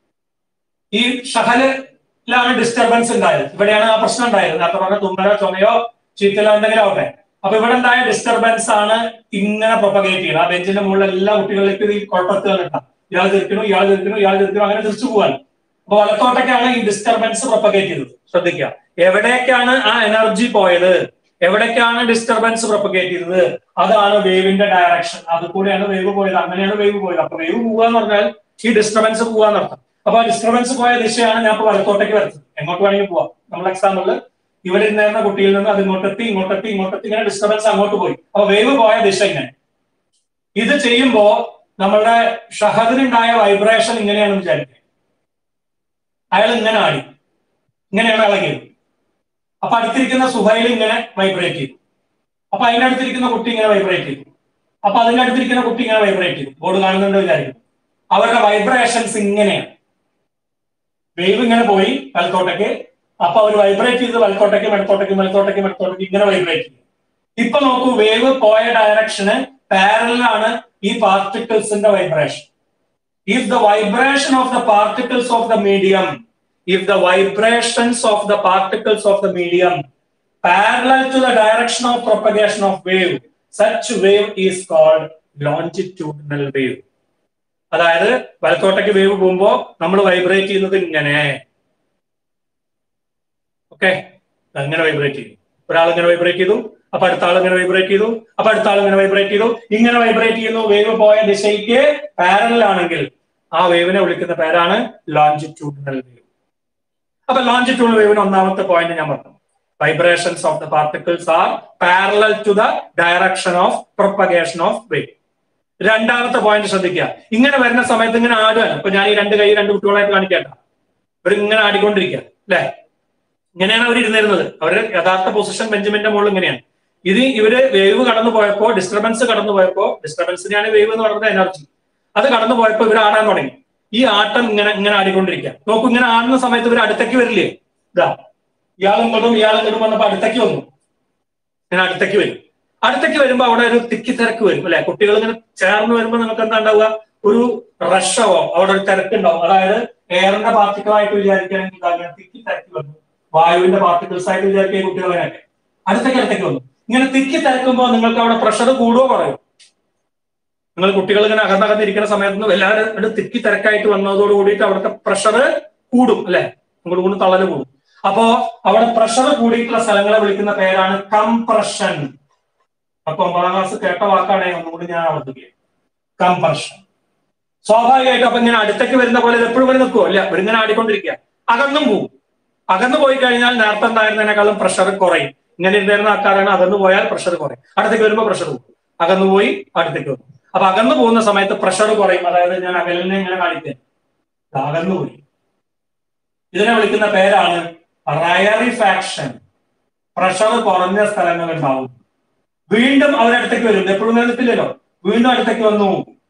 ഈ ഷഹലിലാണ് ഡിസ്റ്റർബൻസ് ഉണ്ടായത് ഇവിടെയാണ് ആ പ്രശ്നം ഉണ്ടായത് നേരത്തെ പറഞ്ഞ തുമ്മലോ ചുമയോ ചീത്തലോ എന്തെങ്കിലും ആവട്ടെ അപ്പൊ ഇവിടെ ഉണ്ടായ ഡിസ്റ്റർബൻസ് ആണ് ഇങ്ങനെ പ്രൊപ്പഗേറ്റ് ചെയ്യുന്നത് ആ ബെഞ്ചിന്റെ മുകളിൽ എല്ലാ കുട്ടികളിലേക്കും ഈ കുഴപ്പത്തുകൾ ഉണ്ടാവും ഇയാൾ തീർക്കണു ഇയാൾ തീർക്കണു ഇയാൾ തീർക്കണു അങ്ങനെ തിരിച്ചു പോകാൻ അപ്പൊ വലത്തോട്ടൊക്കെയാണ് ഈ ഡിസ്റ്റർബൻസ് പ്രൊപ്പഗേറ്റ് ചെയ്തത് ശ്രദ്ധിക്കുക എവിടേക്കാണ് ആ എനർജി പോയത് എവിടേക്കാണ് ഡിസ്റ്റർബൻസ് പ്രൊപ്പഗേറ്റ് ചെയ്തത് അതാണ് വേവിന്റെ ഡയറക്ഷൻ അത് കൂടെയാണ് വേവ് പോയത് അങ്ങനെയാണ് വേവ് പോയത് അപ്പൊ വേവ് പോവുക എന്ന് പറഞ്ഞാൽ ഈ ഡിസ്റ്റർബൻസ് പോവുക എന്നർത്ഥം അപ്പൊ ആ ഡിസ്റ്റർബൻസ് പോയ ദിശയാണ് ഞാൻ ഇപ്പൊ വലത്തോട്ടേക്ക് വരുന്നത് എങ്ങോട്ട് വേണമെങ്കിൽ പോവാം നമ്മൾ എക്സാമ്പിളിൽ ഇവിടെ ഇരുന്ന കുട്ടിയിൽ നിന്ന് അത് ഇങ്ങോട്ടെത്തി ഇങ്ങോട്ടെത്തി ഇങ്ങോട്ടെത്തി ഇങ്ങനെ ഡിസ്റ്റർബൻസ് അങ്ങോട്ട് പോയി അപ്പൊ വേവ് പോയ ദിശ ഇങ്ങനെ ഇത് ചെയ്യുമ്പോ നമ്മളുടെ ഷഹദിനുണ്ടായ വൈബ്രേഷൻ ഇങ്ങനെയാണെന്ന് വിചാരിക്കുക അയാൾ ഇങ്ങനെ ആടി ഇങ്ങനെയാണ് ഇളകിയത് അപ്പൊ അടുത്തിരിക്കുന്ന സുഹൈൽ ഇങ്ങനെ വൈബ്രേറ്റ് ചെയ്തു അപ്പൊ അതിന്റെ അടുത്തിരിക്കുന്ന കുട്ടി ഇങ്ങനെ വൈബ്രേറ്റ് ചെയ്തു അപ്പൊ അതിന്റെ അടുത്തിരിക്കുന്ന കുട്ടി ഇങ്ങനെ വൈബ്രേറ്റ് ചെയ്തു ബോർഡ് കാണുന്നുണ്ട് വിചാരിക്കും അവരുടെ വൈബ്രേഷൻസ് ഇങ്ങനെയാണ് വേവ് ഇങ്ങനെ പോയി വലത്തോട്ടേക്ക് അപ്പൊ അവർ വൈബ്രേറ്റ് ചെയ്ത് വലത്തോട്ടേക്ക് വലത്തോട്ടേക്ക് വലത്തോട്ടേക്ക് വലത്തോട്ടേക്ക് ഇങ്ങനെ വൈബ്രേറ്റ് ചെയ്യും ഇപ്പൊ നോക്കൂ വേവ് പോയ ഡയറക്ഷന് പാരലാണ് ഈ പാർട്ടിക്കിൾസിന്റെ vibration if the vibration of the particles of the medium if the vibrations of the particles of the medium parallel to the direction of propagation of wave such wave is called longitudinal wave അതായത് വലത്തോട്ടേക്ക് wave പോകുമ്പോ നമ്മൾ vibrate ചെയ്യുന്നത് ഇങ്ങനെ okay അങ്ങനെ vibrate ചെയ്യും ഒരാൾ ഇങ്ങനെ vibrate ചെയ്തു അപ്പൊ അടുത്ത ആൾ ഇങ്ങനെ വൈബ്രേറ്റ് ചെയ്തു അപ്പൊ അടുത്ത ആൾ ഇങ്ങനെ വൈബ്രേറ്റ് ചെയ്തു ഇങ്ങനെ വൈബ്രേറ്റ് ചെയ്യുന്നു വേവ് പോയ ദിശയ്ക്ക് പാരലൽ ആണെങ്കിൽ ആ വേവിനെ വിളിക്കുന്ന പേരാണ് ലോഞ്ചിറ്റ്യൂഡിനൽ വേവ് അപ്പൊ ലോഞ്ചിറ്റ്യൂണൽ വേവിന് ഒന്നാമത്തെ പോയിന്റ് ഞാൻ പറഞ്ഞു vibrations of the particles are parallel to the direction of propagation of wave രണ്ടാമത്തെ പോയിന്റ് ശ്രദ്ധിക്കുക ഇങ്ങനെ വരുന്ന സമയത്ത് ഇങ്ങനെ ആടുകയാണ് ഇപ്പൊ ഞാൻ ഈ രണ്ട് കൈ രണ്ട് കുട്ടികളായിട്ട് കാണിക്കട്ട ഇവരിങ്ങനെ ആടിക്കൊണ്ടിരിക്കുക അല്ലെ ഇങ്ങനെയാണ് അവർ ഇരുന്നിരുന്നത് അവരുടെ യഥാർത്ഥ പൊസിഷൻ ബെഞ്ചമിന്റെ മുകളിൽ ഇങ്ങനെയാണ് ഇത് ഇവര് വേവ് കടന്നു പോയപ്പോ ഡിസ്റ്റർബൻസ് കടന്നു പോയപ്പോ ഡിസ്റ്റർബൻസിനെയാണ് വേവ് എന്ന് പറയുന്നത് എനർജി അത് കടന്നു പോയപ്പോ ഇവർ ആടാൻ തുടങ്ങി ഈ ആട്ടം ഇങ്ങനെ ഇങ്ങനെ ആടിക്കൊണ്ടിരിക്കുക നോക്കൂ ഇങ്ങനെ ആടുന്ന സമയത്ത് ഇവർ അടുത്തേക്ക് വരില്ലേ ഇതാ ഇയാളും ഇങ്ങോട്ടും ഇയാളും ഇങ്ങോട്ടും വന്നപ്പോ അടുത്തേക്ക് വന്നു ഇങ്ങനെ അടുത്തേക്ക് വരും അടുത്തേക്ക് വരുമ്പോ അവിടെ ഒരു തിക്കി തിരക്ക് വരും അല്ലെ കുട്ടികൾ ഇങ്ങനെ ചേർന്ന് വരുമ്പോ നിങ്ങൾക്ക് എന്താ ഉണ്ടാവുക ഒരു റഷാവോ അവിടെ ഒരു തിരക്കുണ്ടാവും അതായത് എയറിന്റെ പാർട്ടിക്കിളായിട്ട് വിചാരിക്കുകയാണെങ്കിൽ ഇതാ ഇങ്ങനെ തിക്കി തിരക്ക് വന്നു വായുവിന്റെ പാർട്ടിക്കിൾസ് ആയിട്ട് വിചാരിക്കുക ഈ കുട്ടികൾ അങ്ങനെയൊക്കെ അടുത്തേക്ക് അടുത്തേക്ക് വന്നു ഇങ്ങനെ തിക്കി തിരക്കുമ്പോൾ നിങ്ങൾക്ക് അവിടെ പ്രഷർ കൂടുവോ കുറയോ നിങ്ങൾ കുട്ടികൾ ഇങ്ങനെ അകന്നകന്നിരിക്കുന്ന സമയത്ത് എല്ലാവരും ഇവിടെ തിക്കി തിരക്കായിട്ട് വന്നതോട് കൂടിയിട്ട് അവിടുത്തെ പ്രഷർ കൂടും അല്ലെ അങ്ങോട്ട് കൊണ്ട് തള്ളല് കൂടും അപ്പോ അവിടെ പ്രഷർ കൂടിയിട്ടുള്ള സ്ഥലങ്ങളെ വിളിക്കുന്ന പേരാണ് കംപ്രഷൻ അപ്പൊ ഒമ്പതാം ക്ലാസ് കേട്ട വാക്കാണ് ഒന്നുകൂടി ഞാൻ ആവർത്തിക്കുക കംപ്രഷൻ സ്വാഭാവികമായിട്ടും അപ്പൊ ഇങ്ങനെ അടുത്തേക്ക് വരുന്ന പോലെ ഇത് എപ്പോഴും വരെ നിൽക്കുമോ ഇല്ല ഇവരിങ്ങനെ ആടിക്കൊണ്ടിരിക്കുക അകന്നും പോവും അകന്നു പോയി കഴിഞ്ഞാൽ നേരത്തെ ഉണ്ടായിരുന്നതിനേക്കാളും പ്രഷർ കുറയും ഇങ്ങനെ ഇരുന്നിരുന്ന ആൾക്കാരാണ് അകന്നു പോയാൽ പ്രഷർ കുറയും അടുത്തേക്ക് വരുമ്പോൾ പ്രഷർ കൂടും അകന്നു പോയി അടുത്തേക്ക് വന്നു അപ്പൊ അകന്നു പോകുന്ന സമയത്ത് പ്രഷർ കുറയും അതായത് ഞാൻ അകലിനെ ഇങ്ങനെ കാണിക്കാൻ അകന്നു പോയി ഇതിനെ വിളിക്കുന്ന പേരാണ് റയറിഫാക്ഷൻ പ്രഷർ കുറഞ്ഞ സ്ഥലങ്ങൾ ഉണ്ടാവും വീണ്ടും അവരടുത്തേക്ക് വരും എപ്പോഴും നിൽപ്പില്ലല്ലോ വീണ്ടും അടുത്തേക്ക് വന്നു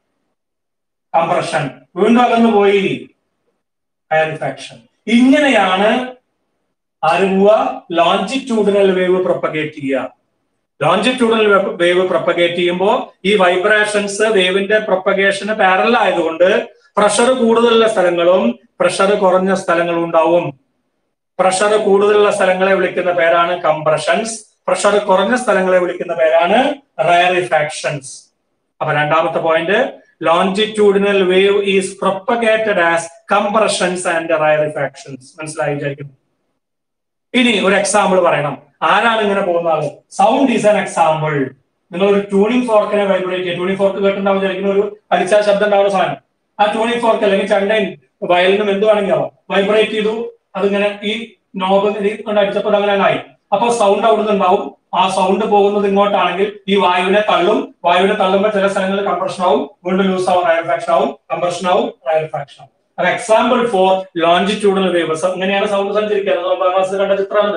കംപ്രഷൻ വീണ്ടും അകന്നു പോയി റയറിഫാക്ഷൻ ഇങ്ങനെയാണ് ആരുവ ലോഞ്ചിറ്റ്യൂഡിനൽ വേവ് പ്രൊപ്പഗേറ്റ് ചെയ്യുക ലോഞ്ചിറ്റ്യൂഡൽ വേവ് പ്രൊപ്പഗേറ്റ് ചെയ്യുമ്പോൾ ഈ വൈബ്രേഷൻസ് വേവിന്റെ പ്രൊപ്പഗേഷന് പാരൽ ആയതുകൊണ്ട് പ്രഷർ കൂടുതലുള്ള സ്ഥലങ്ങളും പ്രഷർ കുറഞ്ഞ സ്ഥലങ്ങളും ഉണ്ടാവും പ്രഷർ കൂടുതലുള്ള സ്ഥലങ്ങളെ വിളിക്കുന്ന പേരാണ് കംപ്രഷൻസ് പ്രഷർ കുറഞ്ഞ സ്ഥലങ്ങളെ വിളിക്കുന്ന പേരാണ് റയറിഫാക്ഷൻസ് അപ്പൊ രണ്ടാമത്തെ point longitudinal wave is propagated as compressions and rarefactions മനസ്സിലായി വിചാരിക്കുന്നു ഇനി ഒരു എക്സാമ്പിൾ പറയണം ആരാണ് ഇങ്ങനെ പോകുന്ന ആള് സൗണ്ട് ഈസ് ആൻ എക്സാമ്പിൾ നിങ്ങൾ ഒരു ട്യൂണിംഗ് ഫോർക്കിനെ വൈബ്രേറ്റ് ചെയ്യുക ട്യൂണിംഗ് ഫോർക്ക് കേട്ടിട്ടുണ്ടാവും വിചാരിക്കുന്ന ഒരു അടിച്ചാൽ ശബ്ദം ഉണ്ടാവുന്ന സാധനം ആ ട്യൂണിംഗ് ഫോർക്ക് അല്ലെങ്കിൽ ചണ്ടയും വയലിനും എന്ത് വേണമെങ്കിൽ ആവാം വൈബ്രേറ്റ് ചെയ്തു അതിങ്ങനെ ഈ നോബ് കൊണ്ട് അടിച്ചപ്പോൾ അങ്ങനെ ആയി അപ്പൊ സൗണ്ട് അവിടുന്ന് ഉണ്ടാവും ആ സൗണ്ട് പോകുന്നത് ഇങ്ങോട്ടാണെങ്കിൽ ഈ വായുവിനെ തള്ളും വായുവിനെ തള്ളുമ്പോൾ ചില സ്ഥലങ്ങളിൽ കംപ്രഷൻ ആവും വീണ്ടും ലൂസ് ആവും റയർഫാക്ഷൻ ആവും കംപ്രഷൻ ആവും റയർഫാക്ഷൻ ആവും an example for longitudinal wave ഇങ്ങനെയാണ് സൗണ്ട് സഞ്ചരിക്കുക അത് ഒമ്പതാം ക്ലാസ്സിൽ കണ്ട ചിത്രമാണിത്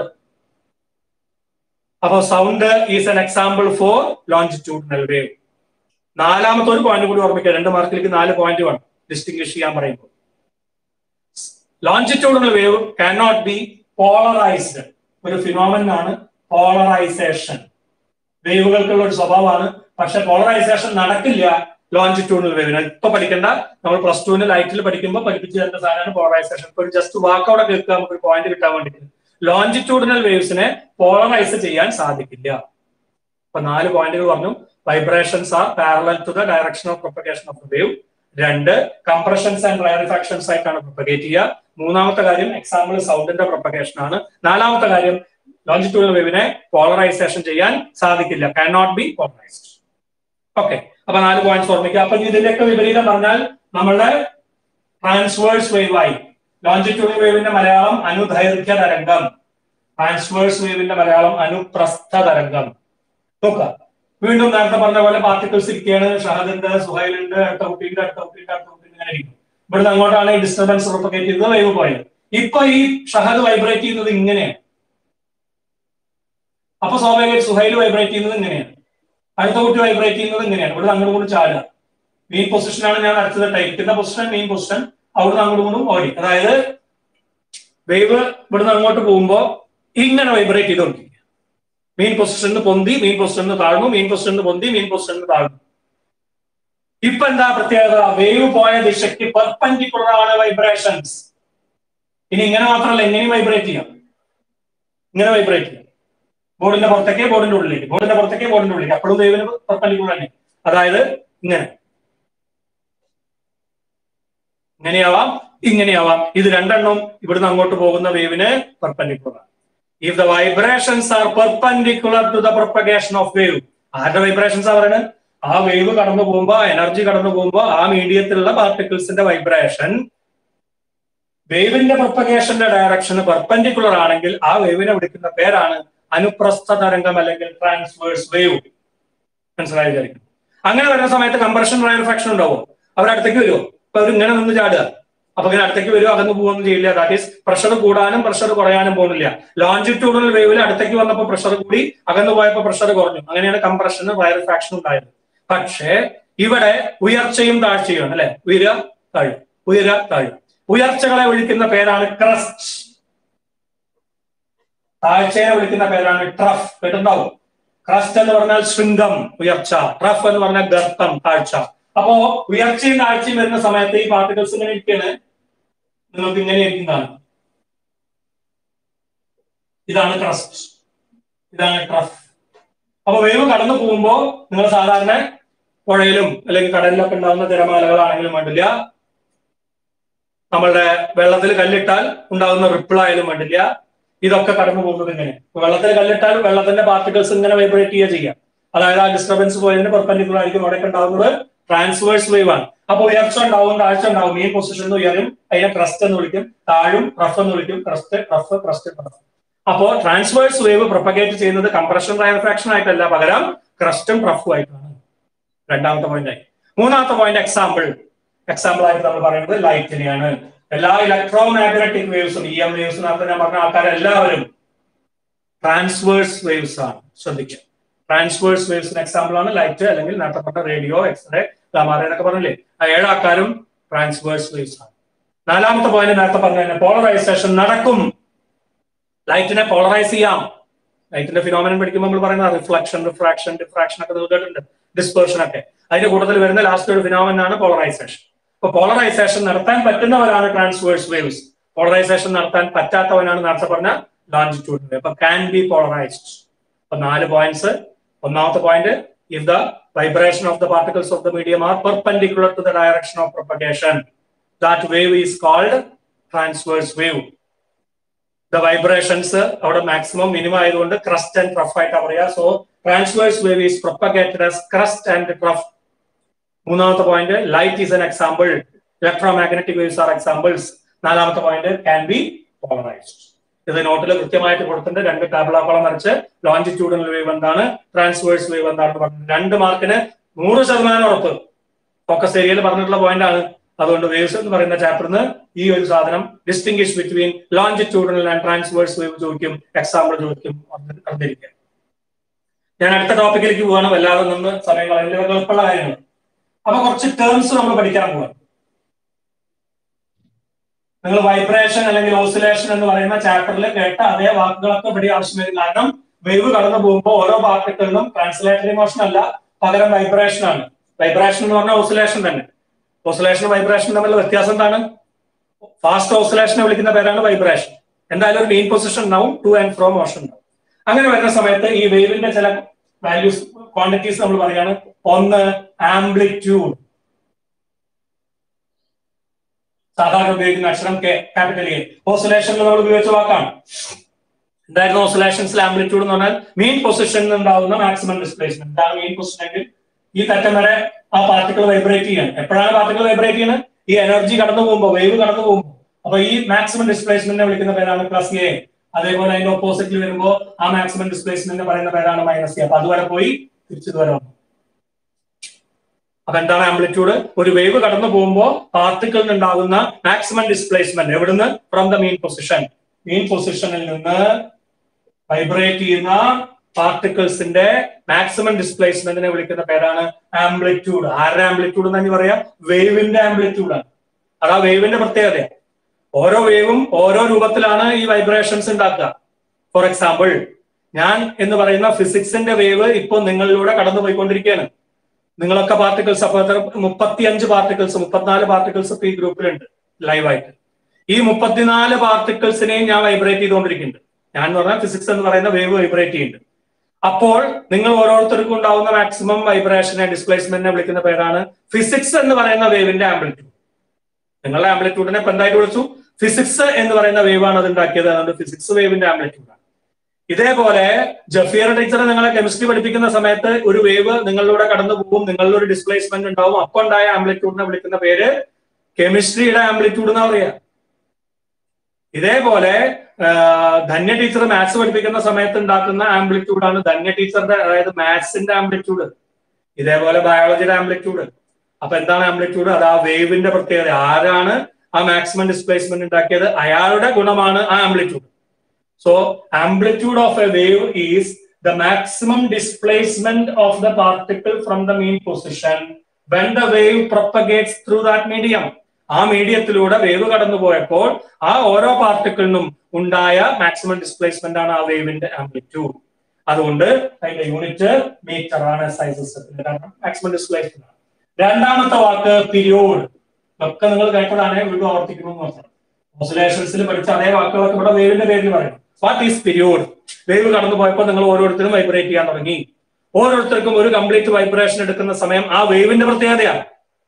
അപ്പൊ sound is an example for longitudinal wave നാലാമത്തെ ഒരു പോയിന്റ് കൂടി ഓർമ്മിക്കുക രണ്ട് മാർക്കിലേക്ക് നാല് പോയിന്റ് വേണം ഡിസ്റ്റിംഗ്വിഷ് ചെയ്യാൻ പറയുമ്പോൾ longitudinal wave cannot be polarized ഒരു ഫിനോമൻ ആണ് പോളറൈസേഷൻ വേവുകൾക്കുള്ള ഒരു സ്വഭാവമാണ് പക്ഷെ പോളറൈസേഷൻ നടക്കില്ല ലോഞ്ചിറ്റ്യൂഡിനൽ വേവിന് ഇപ്പൊ പഠിക്കേണ്ട നമ്മൾ പ്ലസ് ടുവിന് ലൈറ്റിൽ പഠിക്കുമ്പോൾ പഠിപ്പിച്ചു തരുന്ന സാധനമാണ് പോളറൈസേഷൻ ഇപ്പൊ ഒരു ജസ്റ്റ് വാക്ക് അവിടെ കേൾക്കുക നമുക്ക് ഒരു പോയിന്റ് കിട്ടാൻ വേണ്ടിയിട്ട് ലോഞ്ചിറ്റ്യൂഡിനൽ വേവ്സിനെ പോളറൈസ് ചെയ്യാൻ സാധിക്കില്ല അപ്പൊ നാല് പോയിന്റുകൾ പറഞ്ഞു vibrations are parallel to the direction of propagation of the wave രണ്ട് കംപ്രഷൻസ് ആൻഡ് റയറിഫാക്ഷൻസ് ആയിട്ടാണ് പ്രൊപ്പഗേറ്റ് ചെയ്യുക മൂന്നാമത്തെ കാര്യം എക്സാമ്പിൾ സൗണ്ടിന്റെ പ്രൊപ്പഗേഷൻ ആണ് നാലാമത്തെ കാര്യം ലോഞ്ചിറ്റ്യൂഡൽ വേവിനെ പോളറൈസേഷൻ ചെയ്യാൻ സാധിക്കില്ല can not be polarized okay അപ്പൊ നാല് പോയിന്റ്സ് ഓർമ്മിക്കുക അപ്പൊ ഇതിന്റെയൊക്കെ വിപരീതം പറഞ്ഞാൽ നമ്മളുടെ ട്രാൻസ്വേഴ്സ് വേവ് ആയി ലോഞ്ചിറ്റ്യൂഡൽ വേവിന്റെ മലയാളം അനുദൈർഘ്യ തരംഗം ട്രാൻസ്വേഴ്സ് വേവിന്റെ മലയാളം അനുപ്രസ്ഥ തരംഗം നോക്കുക വീണ്ടും നേരത്തെ പറഞ്ഞ പോലെ പാർട്ടിക്കിൾസ് ഇരിക്കുകയാണ് ഷഹദുണ്ട് സുഹൈലുണ്ട് അടുത്ത കുട്ടിയുണ്ട് അടുത്ത കുട്ടിയുണ്ട് അടുത്ത കുട്ടിയുണ്ട് ഇങ്ങനെ ഇരിക്കും ഇവിടുന്ന് അങ്ങോട്ടാണ് ഈ ഡിസ്റ്റർബൻസ് പ്രൊപ്പഗേറ്റ് ചെയ്തത് വേവ് പോയത് ഇപ്പൊ ഈ ഷഹദ് വൈബ്രേറ്റ് ചെയ്യുന്നത് ഇങ്ങനെയാണ് അപ്പൊ സ്വാഭാവികമായിട്ട് സുഹൈൽ വൈബ്രേറ്റ് ചെയ്യുന്നത് ഇങ്ങനെയാണ് അടുത്ത കുട്ടി വൈബ്രേറ്റ് ചെയ്യുന്നത് ഇങ്ങനെയാണ് ഇവിടെ അങ്ങോട്ട് കൊണ്ട് ചാടുക മെയിൻ പൊസിഷനാണ് ഞാൻ അടുത്തത് ടൈപ്പിക്കുന്ന പൊസിഷൻ മെയിൻ പൊസിഷൻ അവിടുന്ന് അങ്ങോട്ടും ഇങ്ങോട്ടും ഓടി അതായത് വേവ് ഇവിടുന്ന് അങ്ങോട്ട് പോകുമ്പോ ഇങ്ങനെ വൈബ്രേറ്റ് ചെയ്തോണ്ടിരിക്കുക മെയിൻ പൊസിഷനിൽ പൊന്തി മെയിൻ പൊസിഷനിൽ താഴ്ന്നു മെയിൻ പൊസിഷനിൽ പൊന്തി മെയിൻ പൊസിഷനിൽ താഴ്ന്നു ഇപ്പൊ എന്താ പ്രത്യേകത വേവ് പോയ ദിശയ്ക്ക് പെർപെൻഡിക്കുലർ ആണ് വൈബ്രേഷൻസ് ഇനി ഇങ്ങനെ മാത്രമല്ല എങ്ങനെയും വൈബ്രേറ്റ് ചെയ്യാം ഇങ്ങനെ വൈബ്രേറ്റ് ചെയ്യാം ബോർഡിന്റെ പുറത്തേക്ക് ബോർഡിന്റെ ഉള്ളിലേക്ക് ബോർഡിന്റെ പുറത്തേക്ക് ബോർഡിന്റെ ഉള്ളിലേക്ക് അപ്പോഴും വേവിന് പെർപെൻഡിക്കുലർ തന്നെ അതായത് ഇങ്ങനെ ഇങ്ങനെയാവാം ഇങ്ങനെയാവാം ഇത് രണ്ടെണ്ണം ഇവിടുന്ന് അങ്ങോട്ട് പോകുന്ന വേവിന് perpendicular if the vibrations are perpendicular to the propagation of wave ആരുടെ വൈബ്രേഷൻസ് ആ പറയുന്നത് ആ വേവ് കടന്നു പോകുമ്പോ എനർജി കടന്നു പോകുമ്പോ ആ മീഡിയത്തിലുള്ള പാർട്ടിക്കിൾസിന്റെ വൈബ്രേഷൻ വേവിന്റെ പ്രൊപ്പഗേഷന്റെ ഡയറക്ഷന് പെർപെൻഡിക്കുലർ ആണെങ്കിൽ ആ വേവിനെ വിളിക്കുന്ന പേരാണ് അനുപ്രസ്ഥ തരംഗം അല്ലെങ്കിൽ ട്രാൻസ്വേഴ്സ് വേവ് മനസ്സിലായി വിചാരിക്കും അങ്ങനെ വരുന്ന സമയത്ത് കംപ്രഷൻ റയർഫാക്ഷൻ ഉണ്ടാവും അവരടുത്തേക്ക് വരുമോ അപ്പൊ അവർ ഇങ്ങനെ നിന്ന് ചാടുക അപ്പൊ ഇങ്ങനെ അടുത്തേക്ക് വരുമോ അകന്ന് പോകുകയൊന്നും ചെയ്യില്ല ദാറ്റ് ഈസ് പ്രഷർ കൂടാനും പ്രഷർ കുറയാനും പോകുന്നില്ല ലോഞ്ചിറ്റ്യൂഡൽ വേവിൽ അടുത്തേക്ക് വന്നപ്പോൾ പ്രഷർ കൂടി അകന്നു പോയപ്പോൾ പ്രഷർ കുറഞ്ഞു അങ്ങനെയാണ് കംപ്രഷനും റയർഫാക്ഷനും ഉണ്ടായത് പക്ഷേ ഇവിടെ ഉയർച്ചയും താഴ്ചയും അല്ലെ ഉയരുക താഴും ഉയരുക താഴും ഉയർച്ചകളെ വിളിക്കുന്ന പേരാണ് ക്രസ്റ്റ് താഴ്ചയെ വിളിക്കുന്ന പേരാണ് ട്രഫ് കേട്ടുണ്ടാവും ക്രസ്റ്റ് എന്ന് പറഞ്ഞാൽ ശൃംഗം ഉയർച്ച ട്രഫ് എന്ന് പറഞ്ഞാൽ ഗർത്തം താഴ്ച അപ്പോ ഉയർച്ചയും താഴ്ചയും വരുന്ന സമയത്ത് ഈ പാർട്ടിക്കിൾസ് ഇങ്ങനെ ഇരിക്കുകയാണ് നിങ്ങൾക്ക് ഇങ്ങനെ ഇരിക്കുന്നതാണ് ഇതാണ് ക്രസ്റ്റ് ഇതാണ് ട്രഫ് അപ്പൊ വേവ് കടന്നു പോകുമ്പോ നിങ്ങൾ സാധാരണ പുഴയിലും അല്ലെങ്കിൽ കടലിലൊക്കെ ഉണ്ടാകുന്ന തിരമാലകളാണെങ്കിലും വേണ്ടില്ല നമ്മളുടെ വെള്ളത്തിൽ കല്ലിട്ടാൽ ഉണ്ടാകുന്ന റിപ്പിൾ ആയാലും വേണ്ടില്ല ഇതൊക്കെ കടന്നു പോകുന്നത് ഇങ്ങനെ വെള്ളത്തിൽ കല്ലിട്ടാൽ വെള്ളത്തിന്റെ പാർട്ടിക്കിൾസ് ഇങ്ങനെ വൈബ്രേറ്റ് ചെയ്യുക ചെയ്യാം അതായത് ആ ഡിസ്റ്റർബൻസ് പോയതിന് പെർപെൻഡിക്കുലർ ആയിരിക്കും അവിടെയൊക്കെ ഉണ്ടാകുന്നത് ട്രാൻസ്വേഴ്സ് വേവ് ആണ് അപ്പൊ ഉയർച്ച ഉണ്ടാവും താഴ്ച ഉണ്ടാവും ഈ പൊസിഷൻ ഉയരും അതിനെ ക്രസ്റ്റ് എന്ന് വിളിക്കും താഴും റഫ് എന്ന് വിളിക്കും ക്രസ്റ്റ് റഫ് ക്രസ്റ്റ് റഫ് അപ്പോ ട്രാൻസ്വേഴ്സ് വേവ് പ്രൊപ്പഗേറ്റ് ചെയ്യുന്നത് കംപ്രഷൻ റയർഫാക്ഷൻ ആയിട്ടല്ല പകരം ക്രസ്റ്റും റഫും ആയിട്ടാണ് രണ്ടാമത്തെ പോയിന്റ് ആയി മൂന്നാമത്തെ പോയിന്റ് എക്സാമ്പിൾ എക്സാമ്പിൾ ആയിട്ട് നമ്മൾ പറയുന്നത് ലൈറ്റിനെയാണ് എല്ലാ ഇലക്ട്രോ മാഗ്നറ്റിക് വേവ്സും ഇ എം വേവ്സിനകത്ത് ഞാൻ പറഞ്ഞ ആൾക്കാരെല്ലാവരും ട്രാൻസ്വേഴ്സ് വേവ്സ് ആണ് ശ്രദ്ധിക്കുക ട്രാൻസ്വേഴ്സ് വേവ്സിന് എക്സാമ്പിൾ ആണ് ലൈറ്റ് അല്ലെങ്കിൽ നേരത്തെ പറഞ്ഞ റേഡിയോ എക്സ്റേ ഗാമാറ എന്നൊക്കെ പറഞ്ഞില്ലേ ആ ഏഴാൾക്കാരും ട്രാൻസ്വേഴ്സ് വേവ്സ് ആണ് നാലാമത്തെ പോയിന്റ് നേരത്തെ പറഞ്ഞ പോളറൈസേഷൻ നടക്കും ലൈറ്റിനെ പോളറൈസ് ചെയ്യാം ലൈറ്റിന്റെ ഫിനോമിനൻ പഠിക്കുമ്പോൾ നമ്മൾ പറയുന്ന റിഫ്ലക്ഷൻ റിഫ്രാക്ഷൻ ഡിഫ്രാക്ഷൻ ഒക്കെ കേട്ടിട്ടുണ്ട് ഡിസ്പേർഷൻ ഒക്കെ അതിന്റെ കൂട്ടത്തിൽ വരുന്ന ലാസ്റ്റ് ഒരു ഫിനോമിനൻ ആണ് പോളറൈസേഷൻ അപ്പൊ പോളറൈസേഷൻ നടത്താൻ പറ്റുന്നവരാണ് ട്രാൻസ്വേഴ്സ് വേവ്സ് പോളറൈസേഷൻ നടത്താൻ പറ്റാത്തവനാണ് നേരത്തെ പറഞ്ഞ ലോഞ്ചിറ്റ്യൂഡ് വേവ് അപ്പൊ ക്യാൻ ബി പോളറൈസ്ഡ് അപ്പൊ നാല് പോയിന്റ്സ് ഒന്നാമത്തെ point if the vibration of the particles of the medium are perpendicular to the direction of propagation that wave is called transverse wave the vibrations അവിടെ maximum minimum ആയതുകൊണ്ട് crest and trough ആയിട്ടാ പറയാ so transverse wave is propagated as crest and trough മൂന്നാമത്തെ point light is an example electromagnetic waves are examples നാലാമത്തെ point can be polarized ഇത് നോട്ടിൽ കൃത്യമായിട്ട് കൊടുത്തിട്ടുണ്ട് രണ്ട് ടാബ്ലാക്കോളം വരച്ച് ലോഞ്ചിറ്റ്യൂഡിനൽ വേവ് എന്താണ് ട്രാൻസ്വേഴ്സ് വേവ് എന്താണെന്ന് പറഞ്ഞത് രണ്ട് മാർക്കിന് നൂറ് ശതമാനം ഉറപ്പ് ഫോക്കസ് ഏരിയയിൽ പറഞ്ഞിട്ടുള്ള പോയിന്റ് ആണ് അതുകൊണ്ട് വേവ്സ് എന്ന് പറയുന്ന ചാപ്റ്ററിന് ഈ ഒരു സാധനം distinguish between longitudinal and transverse wave ചോദിക്കും എക്സാമ്പിൾ ചോദിക്കും അറിഞ്ഞിരിക്കുക ഞാൻ അടുത്ത ടോപ്പിക്കിലേക്ക് പോവാണ് വല്ലാതെ നിന്ന് സമയം കളയുന്നത് എളുപ്പമുള്ള കാര്യങ്ങൾ അപ്പൊ കുറച്ച് ടേംസ് നമ്മൾ പഠിക്കാൻ പോവാം നിങ്ങൾ വൈബ്രേഷൻ അല്ലെങ്കിൽ ഓസിലേഷൻ എന്ന് പറയുന്ന ചാപ്റ്ററിൽ കേട്ട അതേ വാക്കുകളൊക്കെ ഇവിടെ ആവശ്യം വരും കാരണം വേവ് കടന്നു പോകുമ്പോൾ ഓരോ പാർട്ടിക്കിളിനും ട്രാൻസ്ലേറ്ററി മോഷൻ അല്ല പകരം വൈബ്രേഷൻ ആണ് വൈബ്രേഷൻ എന്ന് പറഞ്ഞാൽ ഓസിലേഷൻ തന്നെ ഓസിലേഷൻ വൈബ്രേഷൻ തമ്മിലുള്ള വ്യത്യാസം എന്താണ് ഫാസ്റ്റ് ഓസിലേഷനെ വിളിക്കുന്ന പേരാണ് വൈബ്രേഷൻ എന്തായാലും ഒരു മെയിൻ പൊസിഷൻ ഉണ്ടാവും ടു ആൻഡ് ഫ്രോ മോഷൻ ഉണ്ടാവും അങ്ങനെ വരുന്ന സമയത്ത് ഈ വേവിന്റെ ചില വാല്യൂസ് ക്വാണ്ടിറ്റീസ് നമ്മൾ പറയാണ് ഒന്ന് ആംപ്ലിറ്റ്യൂഡ് സാധാരണ ഉപയോഗിക്കുന്ന അക്ഷരം കെ ക്യാപിറ്റൽ എ ഓസിലേഷനിൽ നമ്മൾ ഉപയോഗിച്ച വാക്കാണ് എന്തായിരുന്നു ഓസിലേഷൻസിൽ ആംപ്ലിറ്റ്യൂഡ് എന്ന് പറഞ്ഞാൽ മെയിൻ പൊസിഷനിൽ ഉണ്ടാവുന്ന മാക്സിമം ഡിസ്പ്ലേസ്മെന്റ് എന്താണ് മെയിൻ പൊസിഷൻ എങ്കിൽ ഈ തറ്റം വരെ ആ പാർട്ടിക്കിൾ വൈബ്രേറ്റ് ചെയ്യാണ് എപ്പോഴാണ് പാർട്ടിക്കിൾ വൈബ്രേറ്റ് ചെയ്യുന്നത് ഈ എനർജി കടന്നു പോകുമ്പോൾ വേവ് കടന്നു പോകുമ്പോൾ അപ്പൊ ഈ മാക്സിമം ഡിസ്പ്ലേസ്മെന്റിനെ വിളിക്കുന്ന പേരാണ് പ്ലസ് എ അതേപോലെ അതിന്റെ ഓപ്പോസിറ്റിൽ വരുമ്പോൾ ആ മാക്സിമം ഡിസ്പ്ലേസ്മെന്റ് പറയുന്ന പേരാണ് മൈനസ് എ അപ്പൊ അതുവരെ പോയി തിരിച്ചിതുവരെ വന്നു അപ്പൊ എന്താണ് ആംപ്ലിറ്റ്യൂഡ് ഒരു വേവ് കടന്നു പോകുമ്പോൾ പാർട്ടിക്കിളിന് ഉണ്ടാകുന്ന മാക്സിമം ഡിസ്പ്ലേസ്മെന്റ് എവിടുന്ന് from the main position main പൊസിഷനിൽ നിന്ന് വൈബ്രേറ്റ് ചെയ്യുന്ന പാർട്ടിക്കിൾസിന്റെ മാക്സിമം ഡിസ്പ്ലേസ്മെന്റിനെ വിളിക്കുന്ന പേരാണ് ആംപ്ലിറ്റ്യൂഡ് ആരുടെ ആംപ്ലിറ്റ്യൂഡ് എന്ന് പറയാം വേവിന്റെ ആംപ്ലിറ്റ്യൂഡ് ആണ് അതാ വേവിന്റെ പ്രത്യേകത ഓരോ വേവും ഓരോ രൂപത്തിലാണ് ഈ വൈബ്രേഷൻസ് ഉണ്ടാക്കുക ഫോർ എക്സാമ്പിൾ ഞാൻ എന്ന് പറയുന്ന ഫിസിക്സിന്റെ വേവ് ഇപ്പോൾ നിങ്ങളിലൂടെ കടന്നു പോയിക്കൊണ്ടിരിക്കുകയാണ് നിങ്ങളൊക്കെ പാർട്ടിക്കിൾസ് അപ്പൊ മുപ്പത്തിയഞ്ച് പാർട്ടിക്കിൾസ് മുപ്പത്തിനാല് പാർട്ടിക്കിൾസ് ഇപ്പൊ ഈ ഗ്രൂപ്പിലുണ്ട് ലൈവായിട്ട് ഈ മുപ്പത്തിനാല് പാർട്ടിക്കിൾസിനെയും ഞാൻ വൈബ്രേറ്റ് ചെയ്തുകൊണ്ടിരിക്കുന്നുണ്ട് ഞാൻ എന്ന് പറഞ്ഞാൽ ഫിസിക്സ് എന്ന് പറയുന്ന വേവ് വൈബ്രേറ്റ് ചെയ്യുന്നുണ്ട് അപ്പോൾ നിങ്ങൾ ഓരോരുത്തർക്കും ഉണ്ടാവുന്ന മാക്സിമം വൈബ്രേഷനെ ഡിസ്പ്ലേസ്മെന്റിനെ വിളിക്കുന്ന പേരാണ് ഫിസിക്സ് എന്ന് പറയുന്ന വേവിന്റെ ആംപ്ലിറ്റ്യൂഡ് നിങ്ങളുടെ ആംപ്ലിറ്റ്യൂഡിനെ ഇപ്പൊ എന്തായിട്ട് വിളിച്ചു ഫിസിക്സ് എന്ന് പറയുന്ന വേവ് ആണ് അത് ഉണ്ടാക്കിയത് അതുകൊണ്ട് ഫിസിക്സ് വേവിന്റെ ആംപ്ലിറ്റ്യൂഡ് ആണ് ഇതേപോലെ ജഫിയർ ടീച്ചർ നിങ്ങളെ കെമിസ്ട്രി പഠിപ്പിക്കുന്ന സമയത്ത് ഒരു വേവ് നിങ്ങളിലൂടെ കടന്നു പോകും നിങ്ങളുടെ ഒരു ഡിസ്പ്ലേസ്മെന്റ് ഉണ്ടാവും അപ്പൊ ഉണ്ടായ ആംപ്ലിറ്റ്യൂഡിനെ വിളിക്കുന്ന പേര് കെമിസ്ട്രിയുടെ ആംപ്ലിറ്റ്യൂഡ് എന്നാ പറയാ ഇതേപോലെ ആ, ധന്യ ടീച്ചർ മാത്സ് പഠിപ്പിക്കുന്ന സമയത്ത് ഉണ്ടാക്കുന്ന ആംപ്ലിറ്റ്യൂഡാണ് ധന്യ ടീച്ചറുടെ അതായത് മാത്സിന്റെ ആംപ്ലിറ്റ്യൂഡ് ഇതേപോലെ ബയോളജിയുടെ ആംപ്ലിറ്റ്യൂഡ് അപ്പൊ എന്താണ് ആംപ്ലിറ്റ്യൂഡ് അത് ആ വേവിന്റെ പ്രത്യേകത ആരാണ് ആ മാക്സിമം ഡിസ്പ്ലേസ്മെന്റ് ഉണ്ടാക്കിയത് അയാളുടെ ഗുണമാണ് ആ amplitude so amplitude of a wave is the maximum displacement of the particle from the mean position when the wave propagates through that medium ആ മീഡിയത്തിലൂടെ വേവ് കടന്നു പോയപ്പോൾ ആ ഓരോ പാർട്ടിക്കിളിനും ഉണ്ടായ മാക്സിമം ഡിസ്പ്ലേസ്മെന്റ് ആണ് ആ വേവിന്റെ ആംപ്ലിറ്റ്യൂഡ് അതുകൊണ്ട് അതിന്റെ യൂണിറ്റ് മീറ്റർ ആണ് SI സിസ്റ്റത്തിന്റെ കാരണം മാക്സിമം ഡിസ്പ്ലേസ്മെന്റ് ആണ് രണ്ടാമത്തെ വാക്ക് പീരിയോഡ് ഒക്കെ നിങ്ങൾ കേട്ടതാണ് വീണ്ടും ആവർത്തിക്കുന്നു എന്ന് പറഞ്ഞു ഓസിലേഷൻസിൽ പഠിച്ച അതേ വാക്കുകളൊക്കെ ഇവിടെ വേവിന്റെ പേരിൽ പറയും വാട്ട് ഈസ് പീരിയോഡ് വേവ് കടന്നു പോയപ്പോൾ നിങ്ങൾ ഓരോരുത്തരും വൈബ്രേറ്റ് ചെയ്യാൻ തുടങ്ങി ഓരോരുത്തർക്കും ഒരു കംപ്ലീറ്റ് വൈബ്രേഷൻ എടുക്കുന്ന സമയം ആ വേവിന്റെ പ്രത്യേകതയാണ്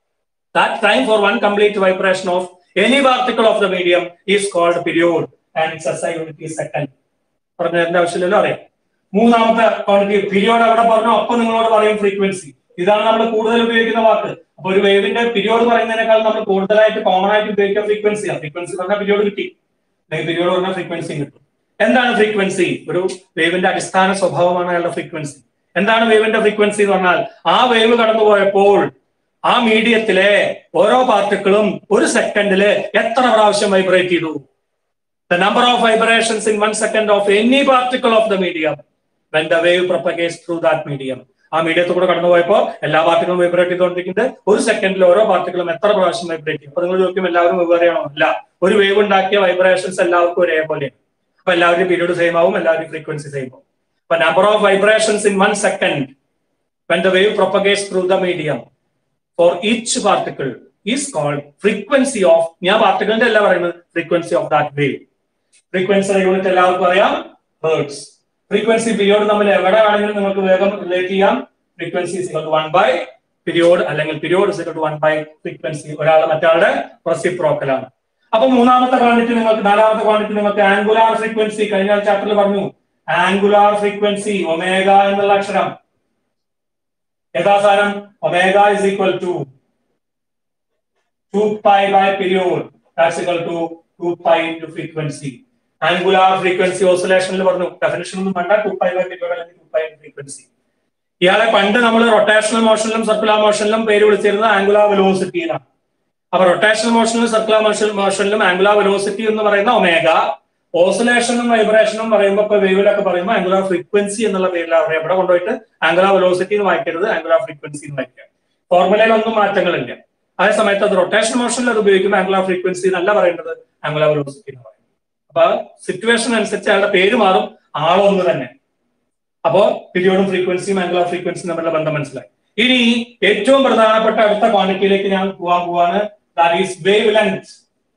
that time for one complete vibration of any particle of the medium is called period and its SI unit is second പറഞ്ഞതിന്റെ ആവശ്യമില്ലല്ലോ അറിയാം മൂന്നാമത്തെ ക്വാണ്ടിറ്റി പീരിയോഡ് അവിടെ പറഞ്ഞു ഒപ്പം നിങ്ങളോട് പറയും ഫ്രീക്വൻസി ഇതാണ് നമ്മൾ കൂടുതൽ ഉപയോഗിക്കുന്ന വാക്ക് അപ്പൊ ഒരു വേവിന്റെ പീരിയോഡ് പറയുന്നതിനേക്കാൾ നമ്മൾ കൂടുതലായിട്ട് കോമൺ ആയിട്ട് ഉപയോഗിക്കുക ഫ്രീക്വൻസിയാണ് ഫ്രീക്വൻസി പറഞ്ഞാൽ പീരിയോഡ് കിട്ടി അല്ലെങ്കിൽ പീരിയോഡ് പറഞ്ഞാൽ ഫ്രീക്വൻസി കിട്ടും എന്താണ് ഫ്രീക്വൻസി ഒരു വേവിന്റെ അടിസ്ഥാന സ്വഭാവമാണ് അയാളുടെ ഫ്രീക്വൻസി എന്താണ് വേവിന്റെ ഫ്രീക്വൻസി എന്ന് പറഞ്ഞാൽ ആ വേവ് കടന്നു പോയപ്പോൾ ആ മീഡിയത്തിലെ ഓരോ പാർട്ടിക്കിളും ഒരു സെക്കൻഡില് എത്ര പ്രാവശ്യം വൈബ്രേറ്റ് ചെയ്തു the number of vibrations in one second of any particle of the medium when the wave propagates through that medium ആ മീഡിയത്തിൽ കൂടെ കടന്നു പോയപ്പോൾ എല്ലാ പാർട്ടികളും വൈബ്രേറ്റ് ചെയ്തുകൊണ്ടിരിക്കുന്നത് ഒരു സെക്കൻഡിൽ ഓരോ പാർട്ടികളും എത്ര പ്രാവശ്യം വൈബ്രേറ്റ് ചെയ്യും അപ്പൊ നിങ്ങൾ ചോദിക്കും എല്ലാവരും വെവ്വേറെയാണോ അല്ല ഒരു വേവ് ഉണ്ടാക്കിയ വൈബ്രേഷൻസ് എല്ലാവർക്കും ഒരേപോലെയാണ് അപ്പൊ എല്ലാവരുടെയും പീരീഡ് സെയിം ആവും എല്ലാവരുടെയും ഫ്രീക്വൻസി സെയിം ആവും അപ്പൊ number of vibrations in one second when the wave propagates through the medium for each particle is called frequency of ഞാൻ പാർട്ടിക്കിളിന്റെ അല്ല പറയുന്നത് ഫ്രീക്വൻസി ഓഫ് ദാറ്റ് വേവ് ഫ്രീക്വൻസിയുടെ യൂണിറ്റ് എല്ലാവർക്കും അറിയാം ഹേർട്സ് ഫ്രീക്വൻസി പീരിയോഡ് നമ്മൾ എവിടെ ആണെങ്കിലും നിങ്ങൾക്ക് വേഗം റിലേറ്റ് ചെയ്യാം ഫ്രീക്വൻസി വൺ ബൈ പീരിയോഡ് അല്ലെങ്കിൽ period is equal one by frequency ഒരാളുടെ മറ്റാളുടെ റെസിപ്രോക്കൽ ആണ് അപ്പൊ മൂന്നാമത്തെ ക്വാണ്ടിറ്റി നിങ്ങൾക്ക് നാലാമത്തെ ക്വാണ്ടിറ്റി നിങ്ങൾക്ക് ആംഗുലാർ ഫ്രീക്വൻസി കഴിഞ്ഞ ചാപ്റ്ററിൽ പറഞ്ഞു ആംഗുലാർ ഫ്രീക്വൻസി ഒമേഗ എന്നുള്ള അക്ഷരം യഥാ സാധനം omega is equal to two pi by period that's equal to two pi into frequency angular frequency ഓസിലേഷനിൽ പറഞ്ഞു ഡെഫിനേഷൻ ഒന്നും വേണ്ട ടു പൈ ബൈ പീരിയോഡ് അല്ലെങ്കിൽ ടു പൈ ഫ്രീക്വൻസി ഇയാളെ പണ്ട് നമ്മൾ റൊട്ടേഷണൽ മോഷനിലും സർക്കുലർ മോഷനിലും പേര് വിളിച്ചിരുന്നത് ആംഗുലാർ വെലോസിറ്റി എന്നാണ് അപ്പൊ റൊട്ടേഷണൽ മോഷനിലും സർക്കുലർ മോഷൻ മോഷനിലും ആംഗുലാർ വെലോസിറ്റി എന്ന് പറയുന്ന ഒമേഗ ഓസിലേഷനും വൈബ്രേഷനും പറയുമ്പോൾ ഇപ്പൊ വേവിലൊക്കെ പറയുമ്പോൾ ആംഗുലാർ ഫ്രീക്വൻസി എന്നുള്ള പേരിലാണ് പറയുക ഇവിടെ കൊണ്ടുപോയിട്ട് ആംഗുലാർ വെലോസിറ്റി എന്ന് വായിക്കരുത് ആംഗുലാർ ഫ്രീക്വൻസി എന്ന് വായിക്കുക ഫോർമുലയിൽ ഒന്നും മാറ്റങ്ങളില്ല അതേ സമയത്ത് അത് റൊട്ടേഷൻ മോഷനിൽ അത് ഉപയോഗിക്കുമ്പോൾ ആംഗുലാർ ഫ്രീക്വൻസി എന്നല്ല പറയേണ്ടത് ആംഗുലാർ വെലോസിറ്റി എന്ന് പറയും അപ്പൊ സിറ്റുവേഷൻ അനുസരിച്ച് അയാളുടെ പേര് മാറും ആളൊന്ന് തന്നെ അപ്പോ പീരിയോഡും ഫ്രീക്വൻസിയും ആംഗുലാർ ഫ്രീക്വൻസിയും തമ്മിലുള്ള ബന്ധം മനസ്സിലായി ഇനി ഏറ്റവും പ്രധാനപ്പെട്ട അടുത്ത ക്വാണ്ടിറ്റിയിലേക്ക് ഞാൻ പോവാൻ പോവാണ് ദാറ്റ് ഈസ് വേവ് ലെങ്ത്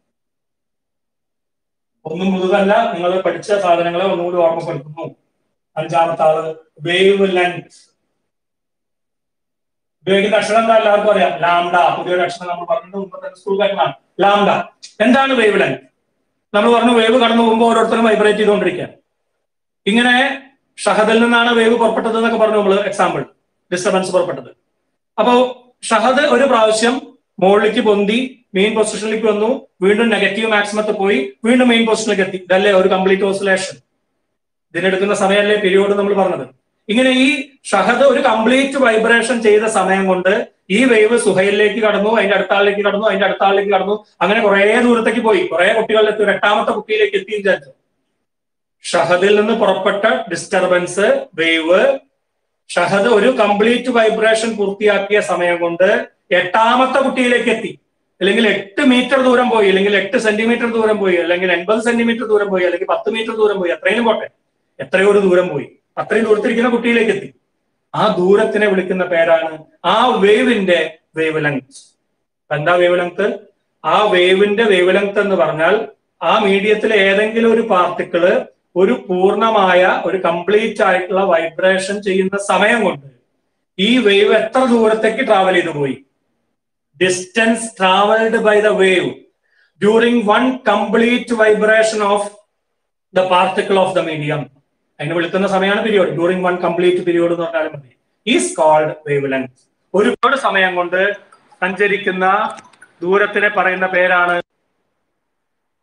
ഒന്നും മുതലല്ല നിങ്ങൾ പഠിച്ച സാധനങ്ങളെ ഒന്നുകൂടി ഓർമ്മപ്പെടുത്തുന്നു അഞ്ചാമത്തെ ആള് വേവ് ലെങ്ത് ഉപയോഗിക്കുന്ന അക്ഷരം എന്താ എല്ലാവർക്കും അറിയാം ലാംഡ പുതിയൊരു അക്ഷരം നമ്മൾ പറഞ്ഞിട്ട് മുമ്പ് തന്നെ സ്കൂൾ കാര്യമാണ് ലാംഡ എന്താണ് വേവ് ലെങ്ത് നമ്മൾ പറഞ്ഞു വേവ് കടന്നു പോകുമ്പോൾ ഓരോരുത്തരും വൈബ്രേറ്റ് ചെയ്തുകൊണ്ടിരിക്കുക ഇങ്ങനെ ഷഹദിൽ നിന്നാണ് വേവ് പുറപ്പെട്ടത് എന്നൊക്കെ പറഞ്ഞു നമ്മൾ എക്സാമ്പിൾ ഡിസ്റ്റർബൻസ് പുറപ്പെട്ടത് അപ്പോ ഷഹദ് ഒരു പ്രാവശ്യം മുകളിലേക്ക് പൊന്തി മെയിൻ പൊസിഷനിലേക്ക് വന്നു വീണ്ടും നെഗറ്റീവ് മാക്സിമത്തിൽ പോയി വീണ്ടും മെയിൻ പൊസിഷനിലേക്ക് എത്തി ഇതല്ലേ ഒരു കംപ്ലീറ്റ് ഓസിലേഷൻ ഇതിനെടുക്കുന്ന സമയമല്ലേ പീരിയോഡ് നമ്മൾ പറഞ്ഞത് ഇങ്ങനെ ഈ ഷഹദ് ഒരു കംപ്ലീറ്റ് വൈബ്രേഷൻ ചെയ്ത സമയം കൊണ്ട് ഈ വേവ് സുഹയിലേക്ക് കടന്നു അതിന്റെ അടുത്ത ആളിലേക്ക് കടന്നു അതിന്റെ അടുത്ത ആളിലേക്ക് കടന്നു അങ്ങനെ കുറെ ദൂരത്തേക്ക് പോയി കുറെ കുട്ടികളിലെത്തി ഒരു എട്ടാമത്തെ കുട്ടിയിലേക്ക് എത്തി വിചാരിച്ചു ഷഹദിൽ നിന്ന് പുറപ്പെട്ട ഡിസ്റ്റർബൻസ് വേവ് ഷഹദ് ഒരു കംപ്ലീറ്റ് വൈബ്രേഷൻ പൂർത്തിയാക്കിയ സമയം കൊണ്ട് എട്ടാമത്തെ കുട്ടിയിലേക്ക് എത്തി അല്ലെങ്കിൽ എട്ട് മീറ്റർ ദൂരം പോയി അല്ലെങ്കിൽ എട്ട് സെന്റിമീറ്റർ ദൂരം പോയി അല്ലെങ്കിൽ എൺപത് സെന്റിമീറ്റർ ദൂരം പോയി അല്ലെങ്കിൽ പത്ത് മീറ്റർ ദൂരം പോയി അത്രയും പോട്ടെ എത്രയോ ഒരു ദൂരം പോയി അത്രയും ദൂരത്തിരിക്കുന്ന കുട്ടിയിലേക്ക് എത്തി ആ ദൂരത്തിനെ വിളിക്കുന്ന പേരാണ് ആ വേവിന്റെ വേവ് ലെങ്ത് എന്താ വേവ് ലെങ്ത് ആ വേവിന്റെ വേവ് ലെങ്ത് എന്ന് പറഞ്ഞാൽ ആ മീഡിയത്തിലെ ഏതെങ്കിലും ഒരു പാർട്ടിക്കിള് ഒരു പൂർണ്ണമായ ഒരു കംപ്ലീറ്റ് ആയിട്ടുള്ള വൈബ്രേഷൻ ചെയ്യുന്ന സമയം കൊണ്ട് ഈ വേവ് എത്ര ദൂരത്തേക്ക് ട്രാവൽ ചെയ്തു പോയി distance travelled by the wave during one complete vibration of the particle of the medium അതിന് വിളിക്കുന്ന സമയമാണ് period during one complete period എന്ന് പറഞ്ഞാലും മതി ഈസ് കോൾഡ് വേവ് ലെങ്ത് ഒരുപാട് സമയം കൊണ്ട് സഞ്ചരിക്കുന്ന ദൂരത്തിനെ പറയുന്ന പേരാണ്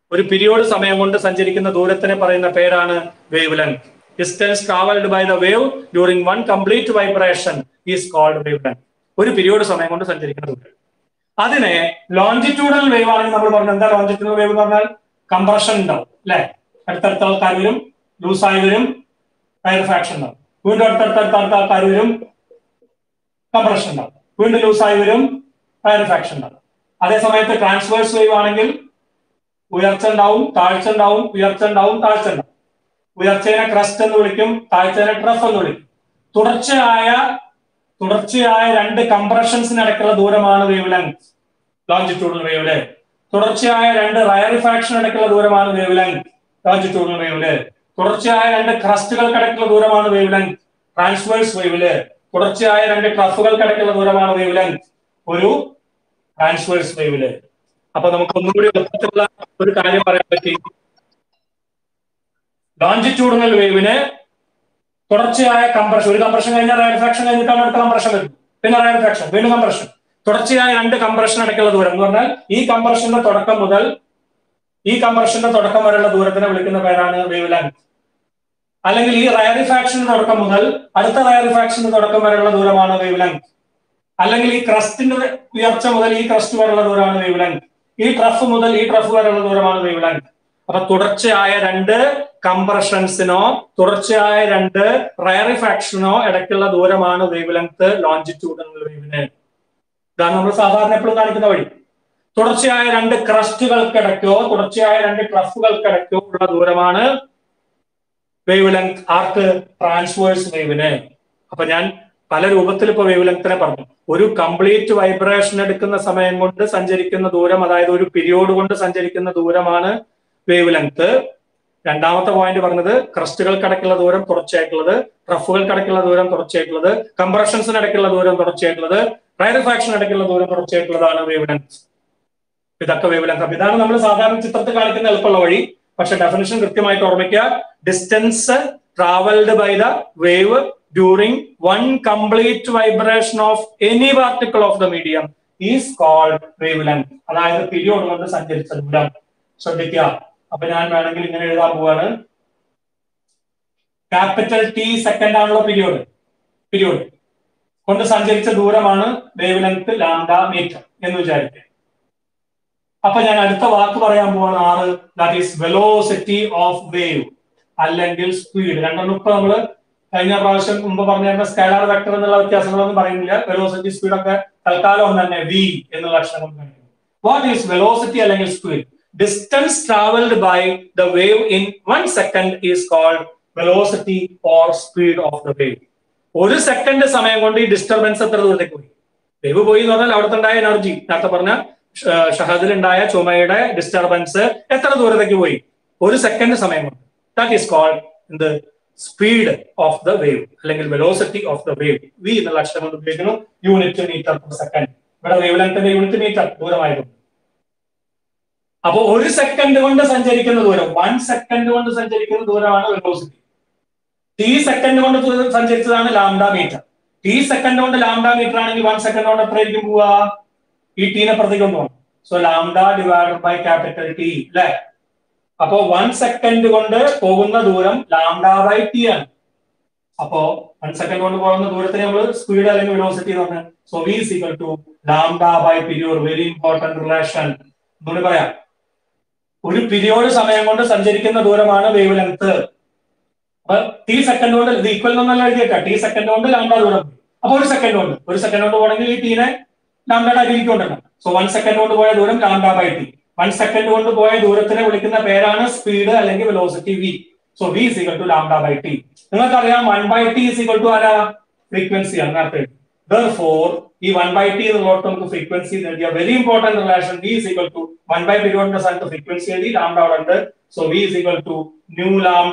ഒരു പീരിയോഡ് സമയം കൊണ്ട് സഞ്ചരിക്കുന്ന ദൂരത്തിനെ പറയുന്ന പേരാണ് wavelength distance travelled by the wave during one complete vibration is called wavelength ഒരു പീരിയോഡ് സമയം കൊണ്ട് സഞ്ചരിക്കുന്ന ദൂരം അതിനെ ലോഞ്ചിറ്റ്യൂഡൽ വേവ് ആണെങ്കിൽ നമ്മൾ പറഞ്ഞു എന്താ ലോഞ്ചിറ്റ്യൂഡൽ വേവ് എന്ന് പറഞ്ഞാൽ കംപ്രഷൻ ഉണ്ടാവും അല്ലെ അടുത്തടുത്ത ആൾക്കാർ വരും ലൂസായി വരും ഫയർ ഫ്രാക്ഷൻ ഉണ്ടാവും വീണ്ടും അടുത്തടുത്ത അടുത്ത ആൾക്കാർ വരും കംപ്രഷൻ ഉണ്ടാവും വീണ്ടും ലൂസായി വരും ഫയർ ഫ്രാക്ഷൻ ഉണ്ടാവും അതേ സമയത്ത് ട്രാൻസ്വേഴ്സ് വേവ് ആണെങ്കിൽ ഉയർച്ച ഉണ്ടാവും താഴ്ച ഉണ്ടാവും ഉയർച്ച ഉണ്ടാവും താഴ്ച ഉണ്ടാവും ഉയർച്ചേനെ ക്രസ്റ്റ് എന്ന് വിളിക്കും താഴ്ചേനെ ട്രഫ് എന്ന് വിളിക്കും തുടർച്ചയായ തുടർച്ചയായ രണ്ട് കംപ്രഷൻസിനിടയ്ക്കുള്ള ദൂരമാണ് wavelength longitudinal wavelength തുടർച്ചയായ രണ്ട് റയറിഫാക്ഷൻ ഇടയ്ക്കുള്ള ദൂരമാണ് വേവ് ലെങ്ത് ലോഞ്ചിറ്റ്യൂഡൽ വേവില് തുടർച്ചയായ രണ്ട് ക്രസ്റ്റുകൾക്കിടയ്ക്കുള്ള ദൂരമാണ് വേവ് ലെങ്ത് ട്രാൻസ്വേഴ്സ് വേവില് തുടർച്ചയായ രണ്ട് ട്രഫുകൾക്കിടയ്ക്കുള്ള ദൂരമാണ് വേവ് ലെങ്ത് ഒരു ട്രാൻസ്വേഴ്സ് വേവില് അപ്പൊ നമുക്ക് ഒന്നുകൂടി എളുപ്പത്തിലുള്ള ഒരു കാര്യം പറയാൻ പറ്റി ലോഞ്ചിറ്റ്യൂഡിനൽ വേവിന് തുടർച്ചയായ കംപ്രഷൻ ഒരു കംപ്രഷൻ കഴിഞ്ഞാൽ റയറിഫാക്ഷൻ കഴിഞ്ഞിട്ടാണ് അടുത്ത കംപ്രഷൻ വരുന്നത് പിന്നെ റയറിഫാക്ഷൻ വീണ്ടും കംപ്രഷൻ തുടർച്ചയായ രണ്ട് കംപ്രഷൻ ഇടയ്ക്കുള്ള ദൂരം എന്ന് പറഞ്ഞാൽ ഈ കംപ്രഷന്റെ തുടക്കം മുതൽ ഈ കംപ്രഷന്റെ തുടക്കം വരെയുള്ള ദൂരത്തിനെ വിളിക്കുന്ന പേരാണ് വേവ് ലെങ്ത് അല്ലെങ്കിൽ ഈ റയറിഫാക്ഷന്റെ തുടക്കം മുതൽ അടുത്ത റയറിഫാക്ഷന്റെ തുടക്കം വരെയുള്ള ദൂരമാണ് വേവ് ലെങ്ത് അല്ലെങ്കിൽ ഈ ക്രസ്റ്റിന്റെ ഉയർച്ച മുതൽ ഈ ക്രസ്റ്റ് വരെയുള്ള ദൂരമാണ് വേവ് ലെങ്ത് ഈ ട്രഫ് മുതൽ ഈ ട്രഫ് വരെയുള്ള ദൂരമാണ് വേവ് ലെങ്ത് അപ്പൊ തുടർച്ചയായ രണ്ട് കംപ്രഷൻസിനോ തുടർച്ചയായ രണ്ട് റയറിഫാക്ഷനോ ഇടയ്ക്കുള്ള ദൂരമാണ് വേവ് ലെങ്ത് ലോഞ്ചിറ്റ്യൂഡിനൽ വേവിന് ഇതാണ് നമ്മൾ സാധാരണ എപ്പോഴും കാണിക്കുന്ന വഴി തുടർച്ചയായ രണ്ട് ക്രസ്റ്റുകൾക്കിടയ്ക്കോ തുടർച്ചയായ രണ്ട് ട്രഫുകൾക്കിടയ്ക്കോ ഉള്ള ദൂരമാണ് വേവ് ലെങ്ത് ആർക്ക് ട്രാൻസ്വേഴ്സ് വേവിന് അപ്പൊ ഞാൻ പല രൂപത്തിൽ ഇപ്പൊ വേവ് ലെങ്ത്തിനെ പറഞ്ഞു ഒരു കംപ്ലീറ്റ് വൈബ്രേഷൻ എടുക്കുന്ന സമയം കൊണ്ട് സഞ്ചരിക്കുന്ന ദൂരം അതായത് ഒരു പീരിയോഡ് കൊണ്ട് സഞ്ചരിക്കുന്ന ദൂരമാണ് വേവ് ലെങ്ത് രണ്ടാമത്തെ പോയിന്റ് പറഞ്ഞത് ക്രസ്റ്റുകൾക്കിടയ്ക്കുള്ള ദൂരം തുടർച്ചയായിട്ടുള്ളത് ട്രഫുകൾക്കിടയ്ക്കുള്ള ദൂരം തുടർച്ചയായിട്ടുള്ളത് കംപ്രഷൻസിനിടയ്ക്കുള്ള ദൂരം തുടർച്ചയായിട്ടുള്ളത് റയറിഫാക്ഷൻ ഇടയ്ക്കുള്ള ദൂരം തുടർച്ചയായിട്ടുള്ളതാണ് വേവ് ലെങ്ത് ഇതൊക്കെ വേവ് ലെങ്ത് അപ്പൊ ഇതാണ് നമ്മൾ സാധാരണ ചിത്രത്തിൽ കാണിക്കുന്ന എളുപ്പമുള്ള വഴി പക്ഷെ ഡെഫിനിഷൻ കൃത്യമായിട്ട് ഓർമ്മിക്കുക distance travelled by the wave during one complete vibration of any particle of the medium is called wavelength അതായത് പീരിയോഡ് കൊണ്ട് സഞ്ചരിച്ച ദൂരം ശ്രദ്ധിക്കുക അപ്പൊ ഞാൻ വേണമെങ്കിൽ ഇങ്ങനെ എഴുതാൻ പോവാണ് ക്യാപിറ്റൽ ടി സെക്കൻഡ് ആണല്ലോ പീരിയോഡ് പീരിയോഡ് കൊണ്ട് സഞ്ചരിച്ച ദൂരമാണ് വേവ് ലെങ്ത് ലാംഡ മീറ്റർ എന്ന് വിചാരിക്കുക അപ്പൊ ഞാൻ അടുത്ത വാക്ക് പറയാൻ പോവാണ് ആറ് that is velocity of wave അല്ലെങ്കിൽ സ്പീഡ് രണ്ടെണ്ണം ഇപ്പൊ നമ്മള് കഴിഞ്ഞ പ്രാവശ്യം മുമ്പ് പറഞ്ഞ സ്കൈലാർ വെക്ടർ എന്നുള്ള വ്യത്യാസങ്ങളൊന്നും പറയുന്നില്ല വെലോസിറ്റി സ്പീഡ് ഒക്കെ തൽക്കാലം ഒന്ന് തന്നെ വി എന്നുള്ള അക്ഷരം കാണിക്കുന്നു വാട്ട് ഈസ് വെലോസിറ്റി അല്ലെങ്കിൽ speed distance travelled by the wave in one second is called velocity or speed of the wave ഒരു സെക്കൻഡ് സമയം കൊണ്ട് ഈ ഡിസ്റ്റർബൻസ് എത്ര ദൂരത്തേക്ക് പോയി വേവ് പോയി എന്ന് പറഞ്ഞാൽ അവിടുത്തെ ഉണ്ടായ എനർജി നേരത്തെ പറഞ്ഞ ഷഹദിലുണ്ടായ ചുമയുടെ ഡിസ്റ്റർബൻസ് എത്ര ദൂരത്തേക്ക് പോയി ഒരു സെക്കൻഡ് സമയം കൊണ്ട് ദാറ്റ് ഈസ് കോൾഡ് എന്ത് സ്പീഡ് ഓഫ് ദ വേവ് അല്ലെങ്കിൽ velocity of the wave V എന്നുള്ള അക്ഷരം കൊണ്ട് ഉപയോഗിക്കുന്നു യൂണിറ്റ് മീറ്റർ പെർ സെക്കൻഡ് ഇവിടെ വേവ് ലെങ്ത്തിന്റെ യൂണിറ്റ് മീറ്റർ ദൂരമായിരുന്നു അപ്പൊ ഒരു സെക്കൻഡ് കൊണ്ട് സഞ്ചരിക്കുന്ന ദൂരം വൺ സെക്കൻഡ് കൊണ്ട് സഞ്ചരിക്കുന്ന ദൂരമാണ് വെലോസിറ്റി ടി സെക്കൻഡ് കൊണ്ട് സഞ്ചരിച്ചതാണ് ലാംഡ മീറ്റർ ടി സെക്കൻഡ് കൊണ്ട് ലാംഡ മീറ്റർ ആണെങ്കിൽ വൺ സെക്കൻഡ് കൊണ്ട് എത്രയായിരിക്കും പോവുക ഈ ടീനെ പ്രതിക്ക് ഒന്ന് വേണം so lambda divided by capital T അല്ലെ അപ്പോ വൺ സെക്കൻഡ് കൊണ്ട് പോകുന്ന ദൂരം ലാംഡ ബൈ ടി ആണ് അപ്പോ വൺ സെക്കൻഡ് കൊണ്ട് പോകുന്ന ദൂരത്തിന് നമ്മൾ സ്പീഡ് അല്ലെങ്കിൽ വെലോസിറ്റി എന്ന് പറഞ്ഞാൽ so V is equal to lambda by period very important relation എന്നുകൂടി പറയാം ഒരു പീരിയോഡ് സമയം കൊണ്ട് സഞ്ചരിക്കുന്ന ദൂരമാണ് വേവ് ലെങ്ത് അപ്പൊ ടി സെക്കൻഡ് കൊണ്ട് ഇത് ഈക്വൽ എന്നല്ല എഴുതിയേക്കാം ടി സെക്കൻഡ് കൊണ്ട് ലാംഡ ദൂരം അപ്പൊ ഒരു സെക്കൻഡ് കൊണ്ട് ഒരു സെക്കൻഡ് കൊണ്ട് പോകണമെങ്കിൽ ഈ ടീനെ ലാംഡയുടെ അരികിലേക്ക് കൊണ്ടുവരണം സോ വൺ സെക്കൻഡ് കൊണ്ട് പോയ ദൂരം lambda by T one second കൊണ്ട് പോയ ദൂരത്തിനെ വിളിക്കുന്ന പേരാണ് സ്പീഡ് അല്ലെങ്കിൽ velocity V so V is equal to lambda by T നിങ്ങൾക്കറിയാം one by T is equal to ആരാ ഫ്രീക്വൻസി ആണ് നേരത്തെ ഫോർ ഈ വൺ ബൈ ടി എന്നുള്ളവർക്ക് നമുക്ക് ഫ്രീക്വൻസി നേടിയ very important relation V is equal to one by പീരിയോഡിന്റെ സ്ഥാനത്ത് frequency എഴുതി ലാംഡ അവിടെ ഉണ്ട് so V is equal to nu lambda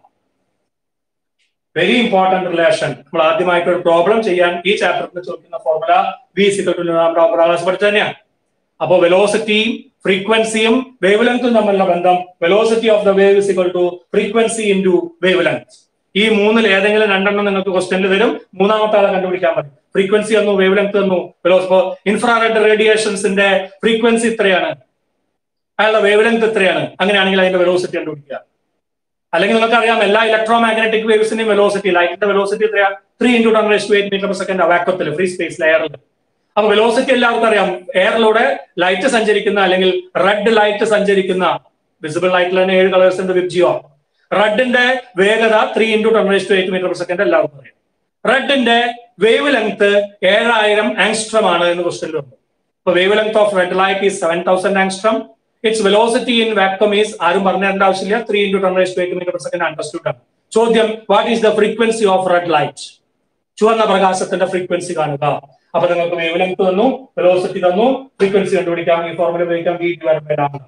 very important relation നമ്മൾ ആദ്യമായിട്ട് ഒരു പ്രോബ്ലം ചെയ്യാൻ ഈ ചാപ്റ്ററിൽ ചോദിക്കുന്ന formula V is equal to lambda പ്രാവശ്യം പഠിച്ചു തന്നെയാണ് അപ്പോ വെലോസിറ്റിയും ഫ്രീക്വൻസിയും വേവ് ലെങ്തും തമ്മിലുള്ള ബന്ധം velocity of the wave is equal to frequency into wavelength ഈ മൂന്നിൽ ഏതെങ്കിലും രണ്ടെണ്ണം നിങ്ങൾക്ക് ക്വസ്റ്റ്യനിൽ തരും മൂന്നാമത്തെ ആളെ കണ്ടുപിടിക്കാൻ മതി ഫ്രീക്വൻസി തന്നു വേവ് ലെങ്ത് തന്നു വെലോസ് ഇൻഫ്രാറെഡ് റേഡിയേഷൻസിന്റെ ഫ്രീക്വൻസി ഇത്രയാണ് അയാളുടെ വേവ് ലെങ്ത് എത്രയാണ് അങ്ങനെയാണെങ്കിൽ അതിന്റെ വെലോസിറ്റി കണ്ടുപിടിക്കുക അല്ലെങ്കിൽ നിങ്ങൾക്ക് അറിയാം എല്ലാ ഇലക്ട്രോ മാഗ്നറ്റിക് വേവ്സിന്റെയും വെലോസിറ്റി ലൈറ്റിന്റെ വെലോസിറ്റി എത്രയാ three into ten raise to eight metre per second വാക്വത്തിൽ ഫ്രീ സ്പേസ് എയറിൽ അപ്പൊ വെലോസിറ്റി എല്ലാവർക്കും അറിയാം എയറിലൂടെ ലൈറ്റ് സഞ്ചരിക്കുന്ന അല്ലെങ്കിൽ റെഡ് ലൈറ്റ് സഞ്ചരിക്കുന്ന വിസിബിൾ ലൈറ്റിൽ തന്നെ ഏഴ് കളേഴ്സ് ഉണ്ട് വിബ് ജിയോ റെഡിന്റെ വേഗത three into ten raise to eight metre per second എല്ലാവർക്കും അറിയാം റെഡിന്റെ വേവ് ലെങ്ത് ഏഴായിരം ആങ്സ്ട്രം ആണ് എന്ന് ക്വസ്റ്റ്യനിൽ വന്നു അപ്പൊ wavelength of red light is seven thousand angstrom its velocity in vacuum is ആരും പറഞ്ഞു തരേണ്ട ആവശ്യമില്ല three into ten raise to eight metre per second understood ആണ് ചോദ്യം what is the frequency of red light ചുവന്ന പ്രകാശത്തിന്റെ frequency കാണുക അപ്പൊ നിങ്ങൾക്ക് വേവ് ലെങ്ത് തന്നു വെലോസിറ്റി തന്നു ഫ്രീക്വൻസി കണ്ടുപിടിക്കാം ഈ ഫോർമുല ഉപയോഗിക്കാം വി ഡിവൈഡ് ബൈ ലാംഡ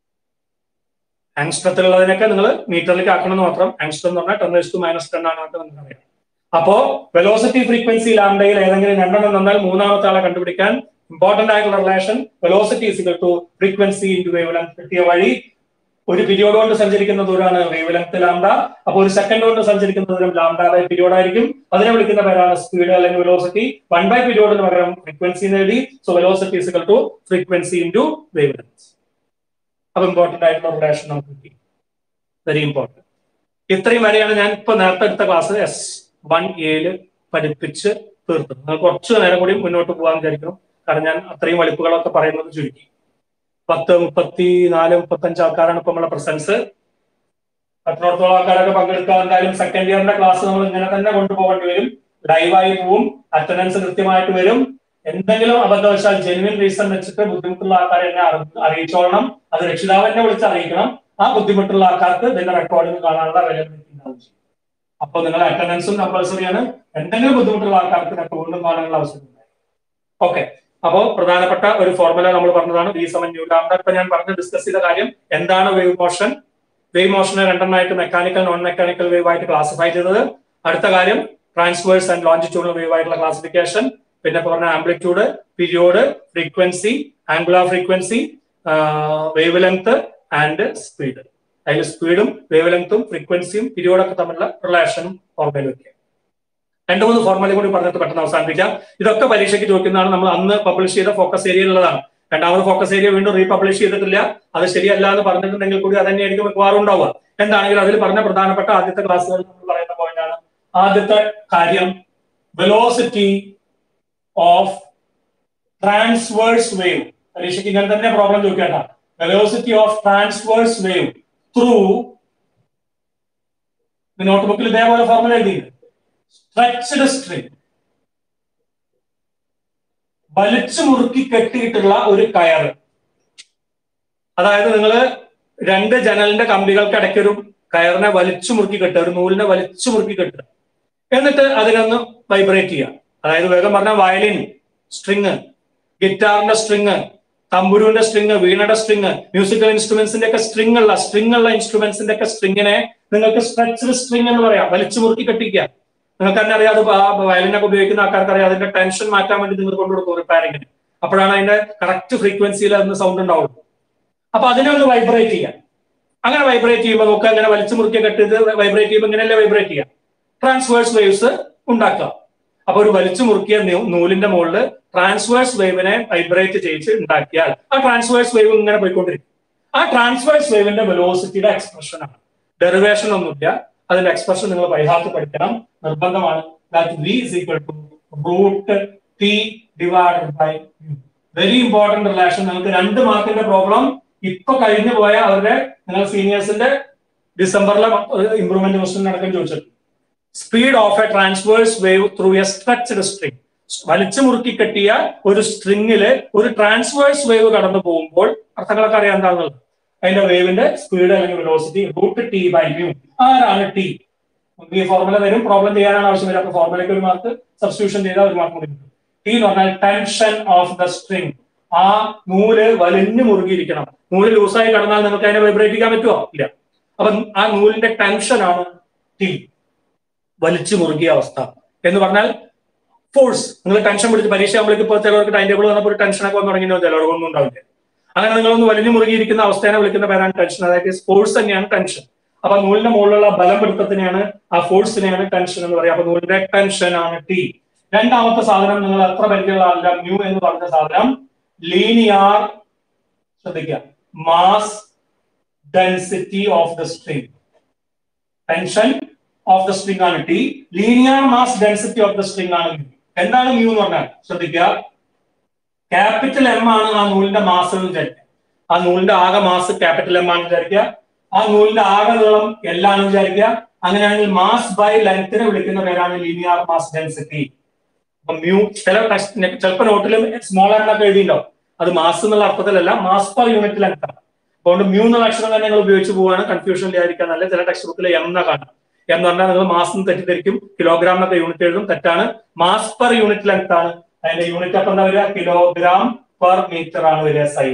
ആങ്സ്ട്രത്തിലുള്ളതിനൊക്കെ നിങ്ങൾ മീറ്ററിലേക്ക് ആക്കണമെന്ന് മാത്രം ആങ്സ്ട്രം എന്ന് പറഞ്ഞാൽ ten raise to minus ten ആണ് നിങ്ങൾക്ക് അറിയാം അപ്പോ വെലോസിറ്റി ഫ്രീക്വൻസി ലാംഡയിൽ ഏതെങ്കിലും രണ്ടെണ്ണം തന്നാൽ മൂന്നാമത്തെ ആളെ കണ്ടുപിടിക്കാൻ ഇമ്പോർട്ടന്റ് ആയിട്ടുള്ള relation velocity is equal to frequency into wavelength കിട്ടിയ വഴി ഒരു പീരിയോഡ് കൊണ്ട് സഞ്ചരിക്കുന്ന ദൂരമാണ് വേവ് ലെങ്ത് ലാംഡ അപ്പോൾ ഒരു സെക്കൻഡ് കൊണ്ട് സഞ്ചരിക്കുന്ന ദൂരം ലാംഡ ബൈ പീരിയോഡ് ആയിരിക്കും അതിനെ വിളിക്കുന്ന പേരാണ് സ്പീഡ് അല്ലെങ്കിൽ വെലോസിറ്റി വൺ ബൈ പീരിയോഡിന് പകരം ഫ്രീക്വൻസി നേടി so velocity is equal to frequency into wavelength അപ്പൊ ഇമ്പോർട്ടന്റ് ആയിട്ടുള്ള റിലേഷൻ നമുക്ക് കിട്ടി വെരി ഇമ്പോർട്ടന്റ് ഇത്രയും വരെയാണ് ഞാൻ ഇപ്പൊ നേരത്തെ എടുത്ത ക്ലാസ് എസ് വൺ എയില് പഠിപ്പിച്ച് തീർത്തത് നിങ്ങൾ കുറച്ച് നേരം കൂടി മുന്നോട്ട് പോകാൻ വിചാരിക്കണം കാരണം ഞാൻ അത്രയും വലിപ്പുകളൊക്കെ പറയുന്നത് ചുരുക്കി പത്ത് മുപ്പത്തി നാല് മുപ്പത്തഞ്ച് ആൾക്കാരാണ് ഇപ്പൊ നമ്മളെ പ്രസൻസ് പത്തിനോടത്തോളം ആൾക്കാരൊക്കെ പങ്കെടുക്കാൻ എന്തായാലും സെക്കൻഡ് ഇയറിന്റെ ക്ലാസ് നമ്മൾ ഇങ്ങനെ തന്നെ കൊണ്ടുപോകേണ്ടി വരും ലൈവായി പോവും അറ്റൻഡൻസ് കൃത്യമായിട്ട് വരും എന്തെങ്കിലും അബദ്ധവശാൽ ജെനുവിൻ റീസൺ വെച്ചിട്ട് ബുദ്ധിമുട്ടുള്ള ആൾക്കാരെ എന്നെ അറി- അറിയിച്ചോളണം അത് രക്ഷിതാവ് എന്നെ വിളിച്ച് അറിയിക്കണം ആ ബുദ്ധിമുട്ടുള്ള ആൾക്കാർക്ക് ഇതിന്റെ റെക്കോർഡിംഗ് കാണാനുള്ള അവൈലബിലിറ്റി ഉണ്ടാവും ചെയ്യും അപ്പോൾ നിങ്ങളുടെ അറ്റൻഡൻസും കമ്പൽസറിയാണ് എന്തെങ്കിലും ബുദ്ധിമുട്ടുള്ള ആൾക്കാർക്ക് ഇതിനൊക്കെ വീണ്ടും കാണാനുള്ള അവസരം ഓക്കെ അപ്പോ പ്രധാനപ്പെട്ട ഒരു ഫോർമുല നമ്മൾ പറഞ്ഞതാണ് വി സമൻ ന്യൂ ലാംഡ ഇപ്പൊ ഞാൻ പറഞ്ഞ് ഡിസ്കസ് ചെയ്ത കാര്യം എന്താണ് വേവ് മോഷൻ വേവ് മോഷനെ രണ്ടെണ്ണമായിട്ട് മെക്കാനിക്കൽ നോൺ മെക്കാനിക്കൽ വേവ് ആയിട്ട് ക്ലാസിഫൈ ചെയ്തത് അടുത്ത കാര്യം ട്രാൻസ്വേഴ്സ് ആൻഡ് ലോഞ്ചിറ്റ്യൂണൽ വേവ് ആയിട്ടുള്ള ക്ലാസിഫിക്കേഷൻ പിന്നെ ഇപ്പൊ പറഞ്ഞ amplitude period frequency angular frequency wavelength and speed അതിൽ സ്പീഡും വേവ് ലെങ്ത്തും ഫ്രീക്വൻസിയും പീരിയോഡൊക്കെ തമ്മിലുള്ള റിലേഷനും ഓർമ്മയിൽ വെക്കുക രണ്ട് മൂന്ന് ഫോർമുല കൂടി പറഞ്ഞിട്ട് പെട്ടെന്ന് അവസാനിപ്പിക്കാം ഇതൊക്കെ പരീക്ഷയ്ക്ക് ചോദിക്കുന്നതാണ് നമ്മൾ അന്ന് പബ്ലിഷ് ചെയ്ത ഫോക്കസ് ഏരിയയിലുള്ളതാണ് രണ്ടാമത് ഫോക്കസ് ഏരിയ വീണ്ടും റീപബ്ലിഷ് ചെയ്തിട്ടില്ല അത് ശരിയല്ല എന്ന് പറഞ്ഞിട്ടുണ്ടെങ്കിൽ കൂടി അത് തന്നെയായിരിക്കും മിക്കവാറും ഉണ്ടാവുക എന്താണെങ്കിലും അതിൽ പറഞ്ഞ പ്രധാനപ്പെട്ട ആദ്യത്തെ ക്ലാസ്സുകളിൽ നമ്മൾ പറയുന്ന പോയിന്റാണ് ആദ്യത്തെ കാര്യം വെലോസിറ്റി ഓഫ് ട്രാൻസ്വേഴ്സ് വേവ് പരീക്ഷയ്ക്ക് ഇങ്ങനെ തന്നെ പ്രോബ്ലം ചോദിക്കേണ്ട velocity of transverse wave through നോട്ട്ബുക്കിൽ ഇതേപോലെ ഫോർമുല എഴുതിയിട്ടുണ്ട് സ്ട്രെച്ച്ഡ് സ്ട്രിങ് വലിച്ചു മുറുക്കി കെട്ടിയിട്ടുള്ള ഒരു കയറ് അതായത് നിങ്ങൾ രണ്ട് ജനലിന്റെ കമ്പികൾക്ക് ഇടയ്ക്ക് ഒരു കയറിനെ വലിച്ചു മുറുക്കി കെട്ടുക ഒരു നൂലിനെ വലിച്ചു മുറുക്കി കെട്ടുക എന്നിട്ട് അതിനൊന്ന് വൈബ്രേറ്റ് ചെയ്യുക അതായത് വേഗം പറഞ്ഞ വയലിൻ സ്ട്രിങ് ഗിറ്റാറിന്റെ സ്ട്രിങ് തമ്പുരുവിന്റെ സ്ട്രിങ് വീണയുടെ സ്ട്രിങ് മ്യൂസിക്കൽ ഇൻസ്ട്രുമെന്റ്സിന്റെ ഒക്കെ സ്ട്രിങ് ഉള്ള സ്ട്രിങ് ഉള്ള ഇൻസ്ട്രുമെന്റ്സിന്റെ ഒക്കെ സ്ട്രിങ്ങിനെ നിങ്ങൾക്ക് സ്ട്രെച്ച്ഡ് സ്ട്രിങ് എന്ന് പറയാം വലിച്ചു മുറുക്കി കെട്ടിക്കുക നിങ്ങൾക്ക് തന്നെ അറിയാം അത് ആ വയലിനൊക്കെ ഉപയോഗിക്കുന്ന ആൾക്കാർക്ക് അറിയാം അതിന്റെ ടെൻഷൻ മാറ്റാൻ വേണ്ടി നിങ്ങൾ കൊണ്ടുകൊടുക്കും റിപ്പയറിങ്ങിന് അപ്പോഴാണ് അതിന്റെ കറക്റ്റ് ഫ്രീക്വൻസിയിൽ അതിന് സൗണ്ട് ഉണ്ടാവുള്ളൂ അപ്പൊ അതിനെ ഒന്ന് വൈബ്രേറ്റ് ചെയ്യാം അങ്ങനെ വൈബ്രേറ്റ് ചെയ്യുമ്പോൾ നമുക്ക് അങ്ങനെ വലിച്ചു മുറുക്കി കെട്ടിയത് വൈബ്രേറ്റ് ചെയ്യുമ്പോൾ ഇങ്ങനെയല്ലേ വൈബ്രേറ്റ് ചെയ്യാം ട്രാൻസ്വേഴ്സ് വേവ്സ് ഉണ്ടാക്കുക അപ്പൊ ഒരു വലിച്ചു മുറുക്കിയ നൂ- നൂലിന്റെ മുകളിൽ ട്രാൻസ്വേഴ്സ് വേവിനെ വൈബ്രേറ്റ് ചെയ്ത് ഉണ്ടാക്കിയാൽ ആ ട്രാൻസ്വേഴ്സ് വേവ് ഇങ്ങനെ പോയിക്കൊണ്ടിരിക്കും ആ ട്രാൻസ്വേഴ്സ് വേവിന്റെ വെലോസിറ്റിയുടെ എക്സ്പ്രഷൻ ആണ് ഡെറിവേഷൻ ഒന്നുമില്ല അതിന്റെ എക്സ്പ്രഷൻ നിങ്ങൾ ബൈഹാർട്ട് പഠിക്കണം നിർബന്ധമാണ് that V is equal to root T divided by very important relation നിങ്ങൾക്ക് രണ്ട് മാർക്കിന്റെ പ്രോബ്ലം ഇപ്പൊ കഴിഞ്ഞു പോയ അവരുടെ നിങ്ങൾ സീനിയേഴ്സിന്റെ ഡിസംബറിലെ ഇംപ്രൂവ്മെന്റ് ക്വസ്റ്റൻ അടക്കം ചോദിച്ചിട്ടുണ്ട് speed of a transverse wave through a stretched string വലിച്ചു മുറുക്കി കെട്ടിയ ഒരു സ്ട്രിങ്ങില് ഒരു ട്രാൻസ്വേഴ്സ് വേവ് കടന്നു പോകുമ്പോൾ അർത്ഥങ്ങളൊക്കെ അറിയാൻ എന്താണെന്നുള്ളത് അതിന്റെ വേവിന്റെ സ്പീഡ് അല്ലെങ്കിൽ velocity root T by mu ആരാണ് ടി നമുക്ക് ഈ ഫോർമുല വരും പ്രോബ്ലം ചെയ്യാനാണ് ആവശ്യം വരും അപ്പൊ ഫോർമുലയ്ക്ക് ഒരു മാർക്ക് സബ്സ്റ്റിറ്റ്യൂഷൻ ചെയ്താൽ ഒരു മാർക്ക് കൂടി കിട്ടും ടി എന്ന് പറഞ്ഞാൽ ടെൻഷൻ ഓഫ് ദ സ്ട്രിങ് ആ നൂല് വലിഞ്ഞു മുറുകിയിരിക്കണം നൂല് ലൂസായി കടന്നാൽ നിങ്ങൾക്ക് അതിനെ വൈബ്രേറ്റ് ചെയ്യാൻ പറ്റുമോ ഇല്ല അപ്പൊ ആ നൂലിന്റെ ടെൻഷൻ ആണ് ടി വലിച്ചു മുറുകിയ അവസ്ഥ എന്ന് പറഞ്ഞാൽ ഫോഴ്സ് നിങ്ങൾ ടെൻഷൻ പിടിച്ച് പരീക്ഷ ആകുമ്പോഴേക്ക് ഇപ്പോൾ ചിലവർക്ക് ടൈം ടേബിൾ വന്നപ്പോൾ ഒരു ടെൻഷനൊക്കെ വന്നു തുടങ്ങിയോ ചിലവർക്കൊന്നും ഉണ്ടാവില്ല അങ്ങനെ നിങ്ങളൊന്ന് വലിഞ്ഞു മുറുകിയിരിക്കുന്ന അവസ്ഥയെ വിളിക്കുന്ന പേരാണ് ടെൻഷൻ അതായത് ഫോഴ്സ് തന്നെയാണ് ടെൻഷൻ അപ്പൊ നൂലിന്റെ മുകളിലുള്ള ബലം പിടുത്തത്തിനെയാണ് ആ ഫോഴ്സിനെയാണ് ടെൻഷൻ എന്ന് പറയുക അപ്പൊ നൂലിന്റെ ടെൻഷൻ ആണ് ടി രണ്ടാമത്തെ സാധനം നിങ്ങൾ എത്ര പരിചയമുള്ള ആളില്ല മ്യൂ എന്ന് പറഞ്ഞ സാധനം ലീനിയാർ ശ്രദ്ധിക്കുക mass density of the string tension of the string ആണ് T linear mass density of the string ആണ് mu. എന്താണ് മ്യൂ എന്ന് പറഞ്ഞാൽ ശ്രദ്ധിക്കുക ക്യാപിറ്റൽ എം ആണ് ആ നൂലിന്റെ മാസ് എന്ന് വിചാരിക്കുക ആ നൂലിന്റെ ആകെ മാസ് ക്യാപിറ്റൽ എം ആണ് വിചാരിക്കുക ആ നൂലിന്റെ ആകെ നീളം L ആണ് വിചാരിക്കുക അങ്ങനെയാണെങ്കിൽ മാസ് ബൈ ലെങ്ത്തിനെ വിളിക്കുന്ന പേരാണ് ലീനിയർ മാസ് ഡെൻസിറ്റി അപ്പൊ മ്യൂ ചില ടെക്സ്റ്റ് ചിലപ്പോൾ നോട്ടിലും സ്മോൾ എന്നൊക്കെ എഴുതിയിട്ടുണ്ടാവും അത് മാസ് എന്നുള്ള അർത്ഥത്തിലല്ല മാസ് പെർ യൂണിറ്റ് ലെങ്ത് ആണ് അതുകൊണ്ട് മ്യൂ എന്നുള്ള അക്ഷരം തന്നെ നിങ്ങൾ ഉപയോഗിച്ച് പോവാണ് കൺഫ്യൂഷൻ ഇല്ലാതിരിക്കാൻ നല്ല ചില ടെക്സ്റ്റ് ബുക്കിൽ എം എന്ന കാണാം എന്ന് പറഞ്ഞാൽ നിങ്ങൾ മാസം തെറ്റിദ്ധരിക്കും കിലോഗ്രാം എന്നൊക്കെ യൂണിറ്റ് എഴുതും തെറ്റാണ് മാസ് പെർ യൂണിറ്റ് ലെങ്ത് ആണ് അതിന്റെ യൂണിറ്റ് അപ്പം എന്താ വരിക കിലോഗ്രാം പെർ മീറ്റർ ആണ് വരിക സൈ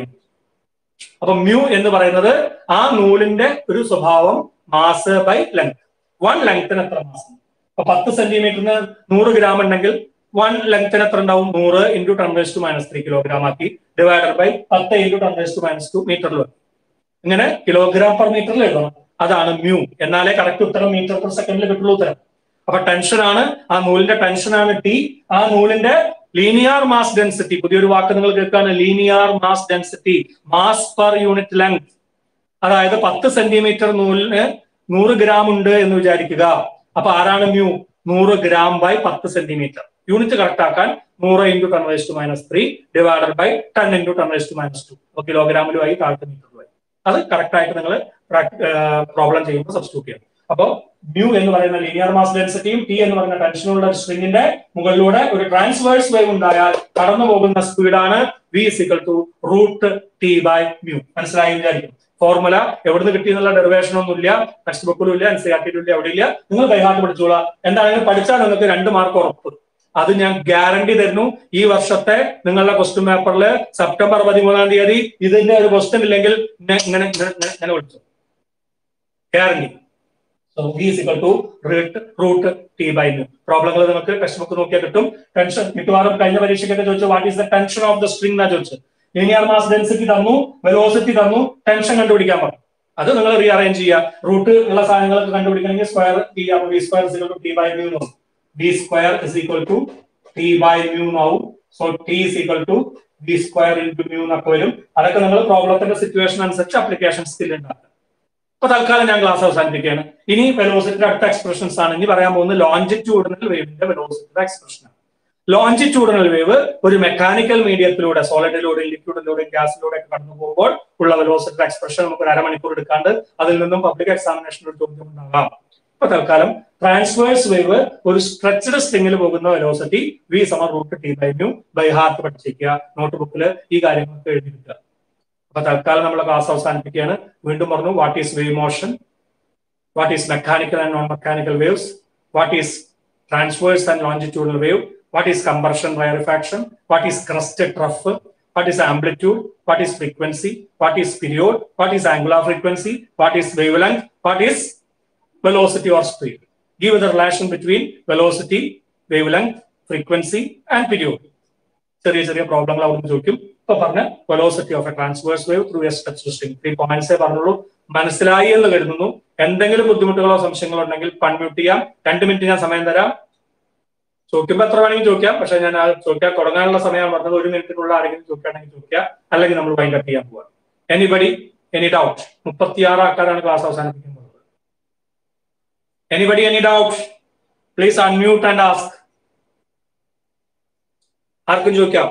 അപ്പൊ മ്യൂ എന്ന് പറയുന്നത് ആ നൂലിന്റെ ഒരു സ്വഭാവം മാസ് ബൈ ലെങ്ത് വൺ ലെങ്ത്തിന് എത്ര മാസം അപ്പൊ പത്ത് സെന്റിമീറ്ററിന് നൂറ് ഗ്രാം ഉണ്ടെങ്കിൽ വൺ ലെങ്ത്തിന് എത്ര ഉണ്ടാവും നൂറ് into ten raise to minus three kilogram ആക്കി ഡിവൈഡഡ് ബൈ പത്ത് into ten raise to minus two മീറ്ററിൽ ഇങ്ങനെ കിലോഗ്രാം പെർ മീറ്ററിൽ എഴുതണം അതാണ് മ്യൂ എന്നാലേ കറക്റ്റ് ഉത്തരം മീറ്റർ പെർ സെക്കൻഡിൽ കിട്ടുള്ളൂ ഉത്തരം അപ്പൊ ടെൻഷൻ ആണ് ആ നൂലിന്റെ ടെൻഷൻ ആണ് ടി ആ നൂലിന്റെ ലീനിയർ മാസ് ഡെൻസിറ്റി പുതിയൊരു വാക്ക് നിങ്ങൾ കേൾക്കാണ് linear mass density mass per unit length അതായത് പത്ത് സെന്റിമീറ്റർ നൂലിന് നൂറ് ഗ്രാം ഉണ്ട് എന്ന് വിചാരിക്കുക അപ്പൊ ആരാണ് മ്യൂ നൂറ് ഗ്രാം ബൈ പത്ത് സെന്റിമീറ്റർ യൂണിറ്റ് കറക്റ്റ് ആക്കാൻ നൂറ് into ten raise to minus three divided by ten into ten raise to minus two അപ്പൊ കിലോഗ്രാമിലുമായി താഴത്തെ മീറ്ററിലുമായി അത് കറക്റ്റ് ആയിട്ട് നിങ്ങൾ പ്രോബ്ലം ചെയ്യുമ്പോൾ സബ്സ്റ്റിറ്റ്യൂട്ട് ചെയ്യണം അപ്പോൾ മ്യൂ എന്ന് പറയുന്ന ലീനിയർ മാസ് ഡെൻസിറ്റിയും ടി എന്ന് പറയുന്ന ടെൻഷനുള്ള സ്ട്രിങ്ങിന്റെ മുകളിലൂടെ ഒരു ട്രാൻസ്വേഴ്സ് വേവ് ഉണ്ടായാൽ കടന്നു പോകുന്ന സ്പീഡാണ് v is equal to root T by mu മനസ്സിലായി വിചാരിക്കും ഫോർമുല എവിടുന്ന് കിട്ടിയെന്നുള്ള ഡെറിവേഷൻ ഒന്നുമില്ല ടെക്സ്റ്റ് ബുക്കിലും ഇല്ല എൻ സി ആർ ടിയിലും ഇല്ല അവിടെ ഇല്ല നിങ്ങൾ കൈഹാട്ട് പഠിച്ചോളാം എന്താണെങ്കിലും പഠിച്ചാൽ നിങ്ങൾക്ക് രണ്ട് മാർക്ക് ഉറപ്പ് അത് ഞാൻ ഗ്യാരണ്ടി തരുന്നു ഈ വർഷത്തെ നിങ്ങളുടെ ക്വസ്റ്റ്യൻ പേപ്പറിൽ സെപ്റ്റംബർ പതിമൂന്നാം തീയതി ഇതിന്റെ ഒരു ക്വസ്റ്റ്യൻ ഇല്ലെങ്കിൽ ഇങ്ങനെ ഇങ്ങനെ ഇങ്ങനെ ഇങ്ങനെ വിളിച്ചു guarantee so v is equal to root root T by mu പ്രോബ്ലങ്ങൾ നിങ്ങൾക്ക് ടെക്സ്റ്റ് ബുക്ക് നോക്കിയാൽ കിട്ടും ടെൻഷൻ മിക്കവാറും കഴിഞ്ഞ പരീക്ഷയ്ക്കൊക്കെ ചോദിച്ചു what is the tension of the string എന്നാ ചോദിച്ചത് ലീനിയർ മാസ് ഡെൻസിറ്റി തന്നു വെലോസിറ്റി തന്നു ടെൻഷൻ കണ്ടുപിടിക്കാൻ പറഞ്ഞു അത് നിങ്ങൾ റീഅറേഞ്ച് ചെയ്യുക റൂട്ട് ഉള്ള സാധനങ്ങളൊക്കെ കണ്ടുപിടിക്കണമെങ്കിൽ സ്ക്വയർ ടി അപ്പൊ v square is equal to T by mu നോക്കും v square is equal to T by mu നാവും so T is equal to v square into mu എന്നൊക്കെ വരും അതൊക്കെ നിങ്ങൾ പ്രോബ്ലത്തിന്റെ സിറ്റുവേഷൻ അനുസരിച്ച് അപ്ലിക്കേഷൻ സ്കിൽ ഉണ്ടാക്കുക അപ്പൊ തൽക്കാലം ഞാൻ ക്ലാസ് അവസാനിപ്പിക്കുകയാണ് ഇനി വെലോസിറ്റിയുടെ അടുത്ത എക്സ്പ്രഷൻസ് ആണ് ഇനി പറയാൻ പോകുന്നത് ലോഞ്ചിറ്റ്യൂഡിനൽ വേവിന്റെ വെലോസിറ്റിയുടെ എക്സ്പ്രഷൻ ആണ് ലോഞ്ചിറ്റ്യൂഡിനൽ വേവ് ഒരു മെക്കാനിക്കൽ മീഡിയത്തിലൂടെ സോളിഡിലൂടെ ലിക്വിഡിലൂടെ ഗ്യാസിലൂടെ ഒക്കെ കടന്നു പോകുമ്പോൾ ഉള്ള വെലോസിറ്റിയുടെ എക്സ്പ്രഷൻ നമുക്ക് ഒരു അരമണിക്കൂർ എടുക്കാണ്ട് അതിൽ നിന്നും പബ്ലിക് എക്സാമിനേഷൻ ഒരു ചോദ്യം ഉണ്ടാകാം ഇപ്പൊ തൽക്കാലം ട്രാൻസ്വേഴ്സ് വേവ് ഒരു സ്ട്രെച്ചഡ് സ്ട്രിങ്ങിൽ പോകുന്ന വെലോസിറ്റി വി സമർ root T by mu by heart പഠിച്ചിരിക്കുക നോട്ട് ബുക്കിൽ ഈ കാര്യങ്ങളൊക്കെ എഴുതിയിരിക്കുക അപ്പൊ തൽക്കാലം നമ്മൾ ക്ലാസ് അവസാനിപ്പിക്കുകയാണ് വീണ്ടും പറഞ്ഞു what is wave motion what is mechanical and non mechanical waves what is transverse and longitudinal wave what is compression rarefaction what is crest trough what is amplitude, what is frequency, what is period, what is angular frequency, what is wavelength, what is velocity or speed. Give the relation between velocity, wavelength, frequency, and period. ചെറിയ ചെറിയ പ്രോബ്ലങ്ങൾ അവിടെ ചോദിക്കും ഇപ്പൊ പറഞ്ഞ velocity of a transverse wave through a stretch string three പോയിന്റ്സേ പറഞ്ഞുള്ളൂ മനസ്സിലായി എന്ന് കരുതുന്നു എന്തെങ്കിലും ബുദ്ധിമുട്ടുകളോ സംശയങ്ങളോ ഉണ്ടെങ്കിൽ പൺമ്യൂട്ട് ചെയ്യാം രണ്ട് മിനിറ്റ് ഞാൻ സമയം തരാം ചോദിക്കുമ്പോൾ എത്ര വേണമെങ്കിൽ ചോദിക്കാം പക്ഷെ ഞാൻ ആ ചോദിക്കാൻ തുടങ്ങാനുള്ള സമയം പറഞ്ഞത് ഒരു മിനിറ്റിനുള്ള ആരെങ്കിലും ചോദിക്കുകയാണെങ്കിൽ ചോദിക്കാം അല്ലെങ്കിൽ നമ്മൾ വൈൻഡ് അപ്പ് ചെയ്യാൻ പോവാം എനിബഡി എനി ഡൗട്ട് മുപ്പത്തിയാറ് ആൾക്കാരാണ് ക്ലാസ് അവസാനിപ്പിക്കുന്നത് anybody any doubt please unmute and ask ആർക്കും ചോദിക്കാം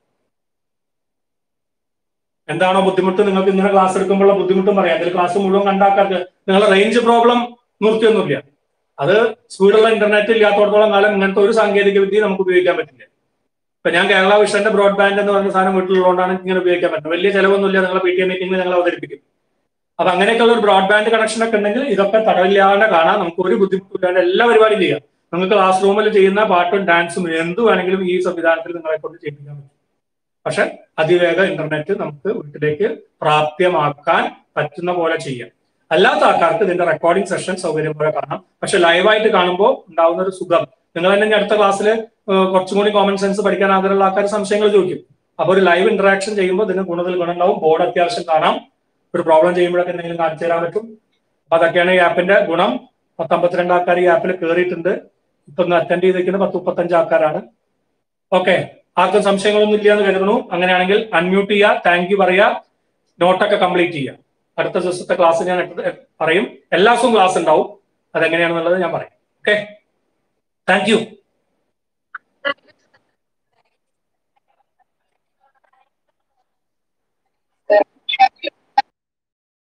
എന്താണോ ബുദ്ധിമുട്ട് നിങ്ങൾക്ക് ഇങ്ങനെ ക്ലാസ് എടുക്കുമ്പോഴുള്ള ബുദ്ധിമുട്ടും പറയാം അതിൽ ക്ലാസ് മുഴുവൻ കണ്ടാക്കാർക്ക് നിങ്ങളെ റേഞ്ച് പ്രോബ്ലം നിർത്തിയൊന്നുമില്ല അത് സ്പീഡുള്ള ഇന്റർനെറ്റ് ഇല്ലാത്തടത്തോളം കാലം ഇങ്ങനത്തെ ഒരു സാങ്കേതിക വിദ്യ നമുക്ക് ഉപയോഗിക്കാൻ പറ്റില്ല ഇപ്പൊ ഞാൻ കേരള വിഷന്റെ ബ്രോഡ്ബാൻഡ് എന്ന് പറഞ്ഞ സാധനം വീട്ടിലുള്ളതുകൊണ്ടാണ് ഇങ്ങനെ ഉപയോഗിക്കാൻ പറ്റുന്നത് വലിയ ചെലവൊന്നുമില്ല നിങ്ങളെ പി ടി എം മീറ്റിംഗിൽ ഞങ്ങൾ അവതരിപ്പിക്കും അപ്പൊ അങ്ങനെയൊക്കെയുള്ള ഒരു ബ്രോഡ്ബാൻഡ് കണക്ഷൻ ഒക്കെ ഉണ്ടെങ്കിൽ ഇതൊക്കെ തടവില്ലാതെ കാണാം നമുക്ക് ഒരു ബുദ്ധിമുട്ടില്ലാണ്ട് എല്ലാ പരിപാടിയും ചെയ്യാം നിങ്ങൾക്ക് ക്ലാസ് റൂമിൽ ചെയ്യുന്ന പാട്ടും ഡാൻസും എന്ത് വേണമെങ്കിലും ഈ സംവിധാനത്തിൽ നിങ്ങളെ കൊണ്ട് ചെയ്യിപ്പിക്കാൻ പറ്റും പക്ഷെ അതിവേഗ ഇന്റർനെറ്റ് നമുക്ക് വീട്ടിലേക്ക് പ്രാപ്യമാക്കാൻ പറ്റുന്ന പോലെ ചെയ്യാം അല്ലാത്ത ആൾക്കാർക്ക് ഇതിന്റെ റെക്കോർഡിംഗ് സെഷൻ സൗകര്യം പോലെ കാണാം പക്ഷെ ലൈവായിട്ട് കാണുമ്പോൾ ഉണ്ടാവുന്ന ഒരു സുഖം നിങ്ങൾ തന്നെ ഇനി അടുത്ത ക്ലാസ്സിൽ കുറച്ചും കൂടി കോമൺ സെൻസ് പഠിക്കാൻ ആഗ്രഹമുള്ള ആൾക്കാർ സംശയങ്ങൾ ചോദിക്കും അപ്പൊ ഒരു ലൈവ് ഇന്ററാക്ഷൻ ചെയ്യുമ്പോൾ ഇതിന് കൂടുതൽ ഗുണമുണ്ടാവും ബോർഡ് അത്യാവശ്യം കാണാം ഒരു പ്രോബ്ലം ചെയ്യുമ്പോഴൊക്കെ എന്തെങ്കിലും കാണിച്ചു തരാൻ പറ്റും അപ്പൊ അതൊക്കെയാണ് ഈ ആപ്പിന്റെ ഗുണം പത്തമ്പത്തിരണ്ട് ആൾക്കാർ ഈ ആപ്പിൽ കയറിയിട്ടുണ്ട് ഇപ്പൊ ഒന്ന് അറ്റൻഡ് ചെയ്തിരിക്കുന്നത് പത്ത് മുപ്പത്തഞ്ച് ആൾക്കാരാണ് ഓക്കെ ആർക്കും സംശയങ്ങളൊന്നും ഇല്ല എന്ന് കരുതുന്നു അങ്ങനെയാണെങ്കിൽ അൺമ്യൂട്ട് ചെയ്യുക താങ്ക് യു പറയുക നോട്ടൊക്കെ കംപ്ലീറ്റ് ചെയ്യുക അടുത്ത ദിവസത്തെ ക്ലാസ് ഞാൻ എട്ട് പറയും എല്ലാ ദിവസവും ക്ലാസ് ഉണ്ടാവും അതെങ്ങനെയാണെന്നുള്ളത് ഞാൻ പറയും ഓക്കെ താങ്ക് യു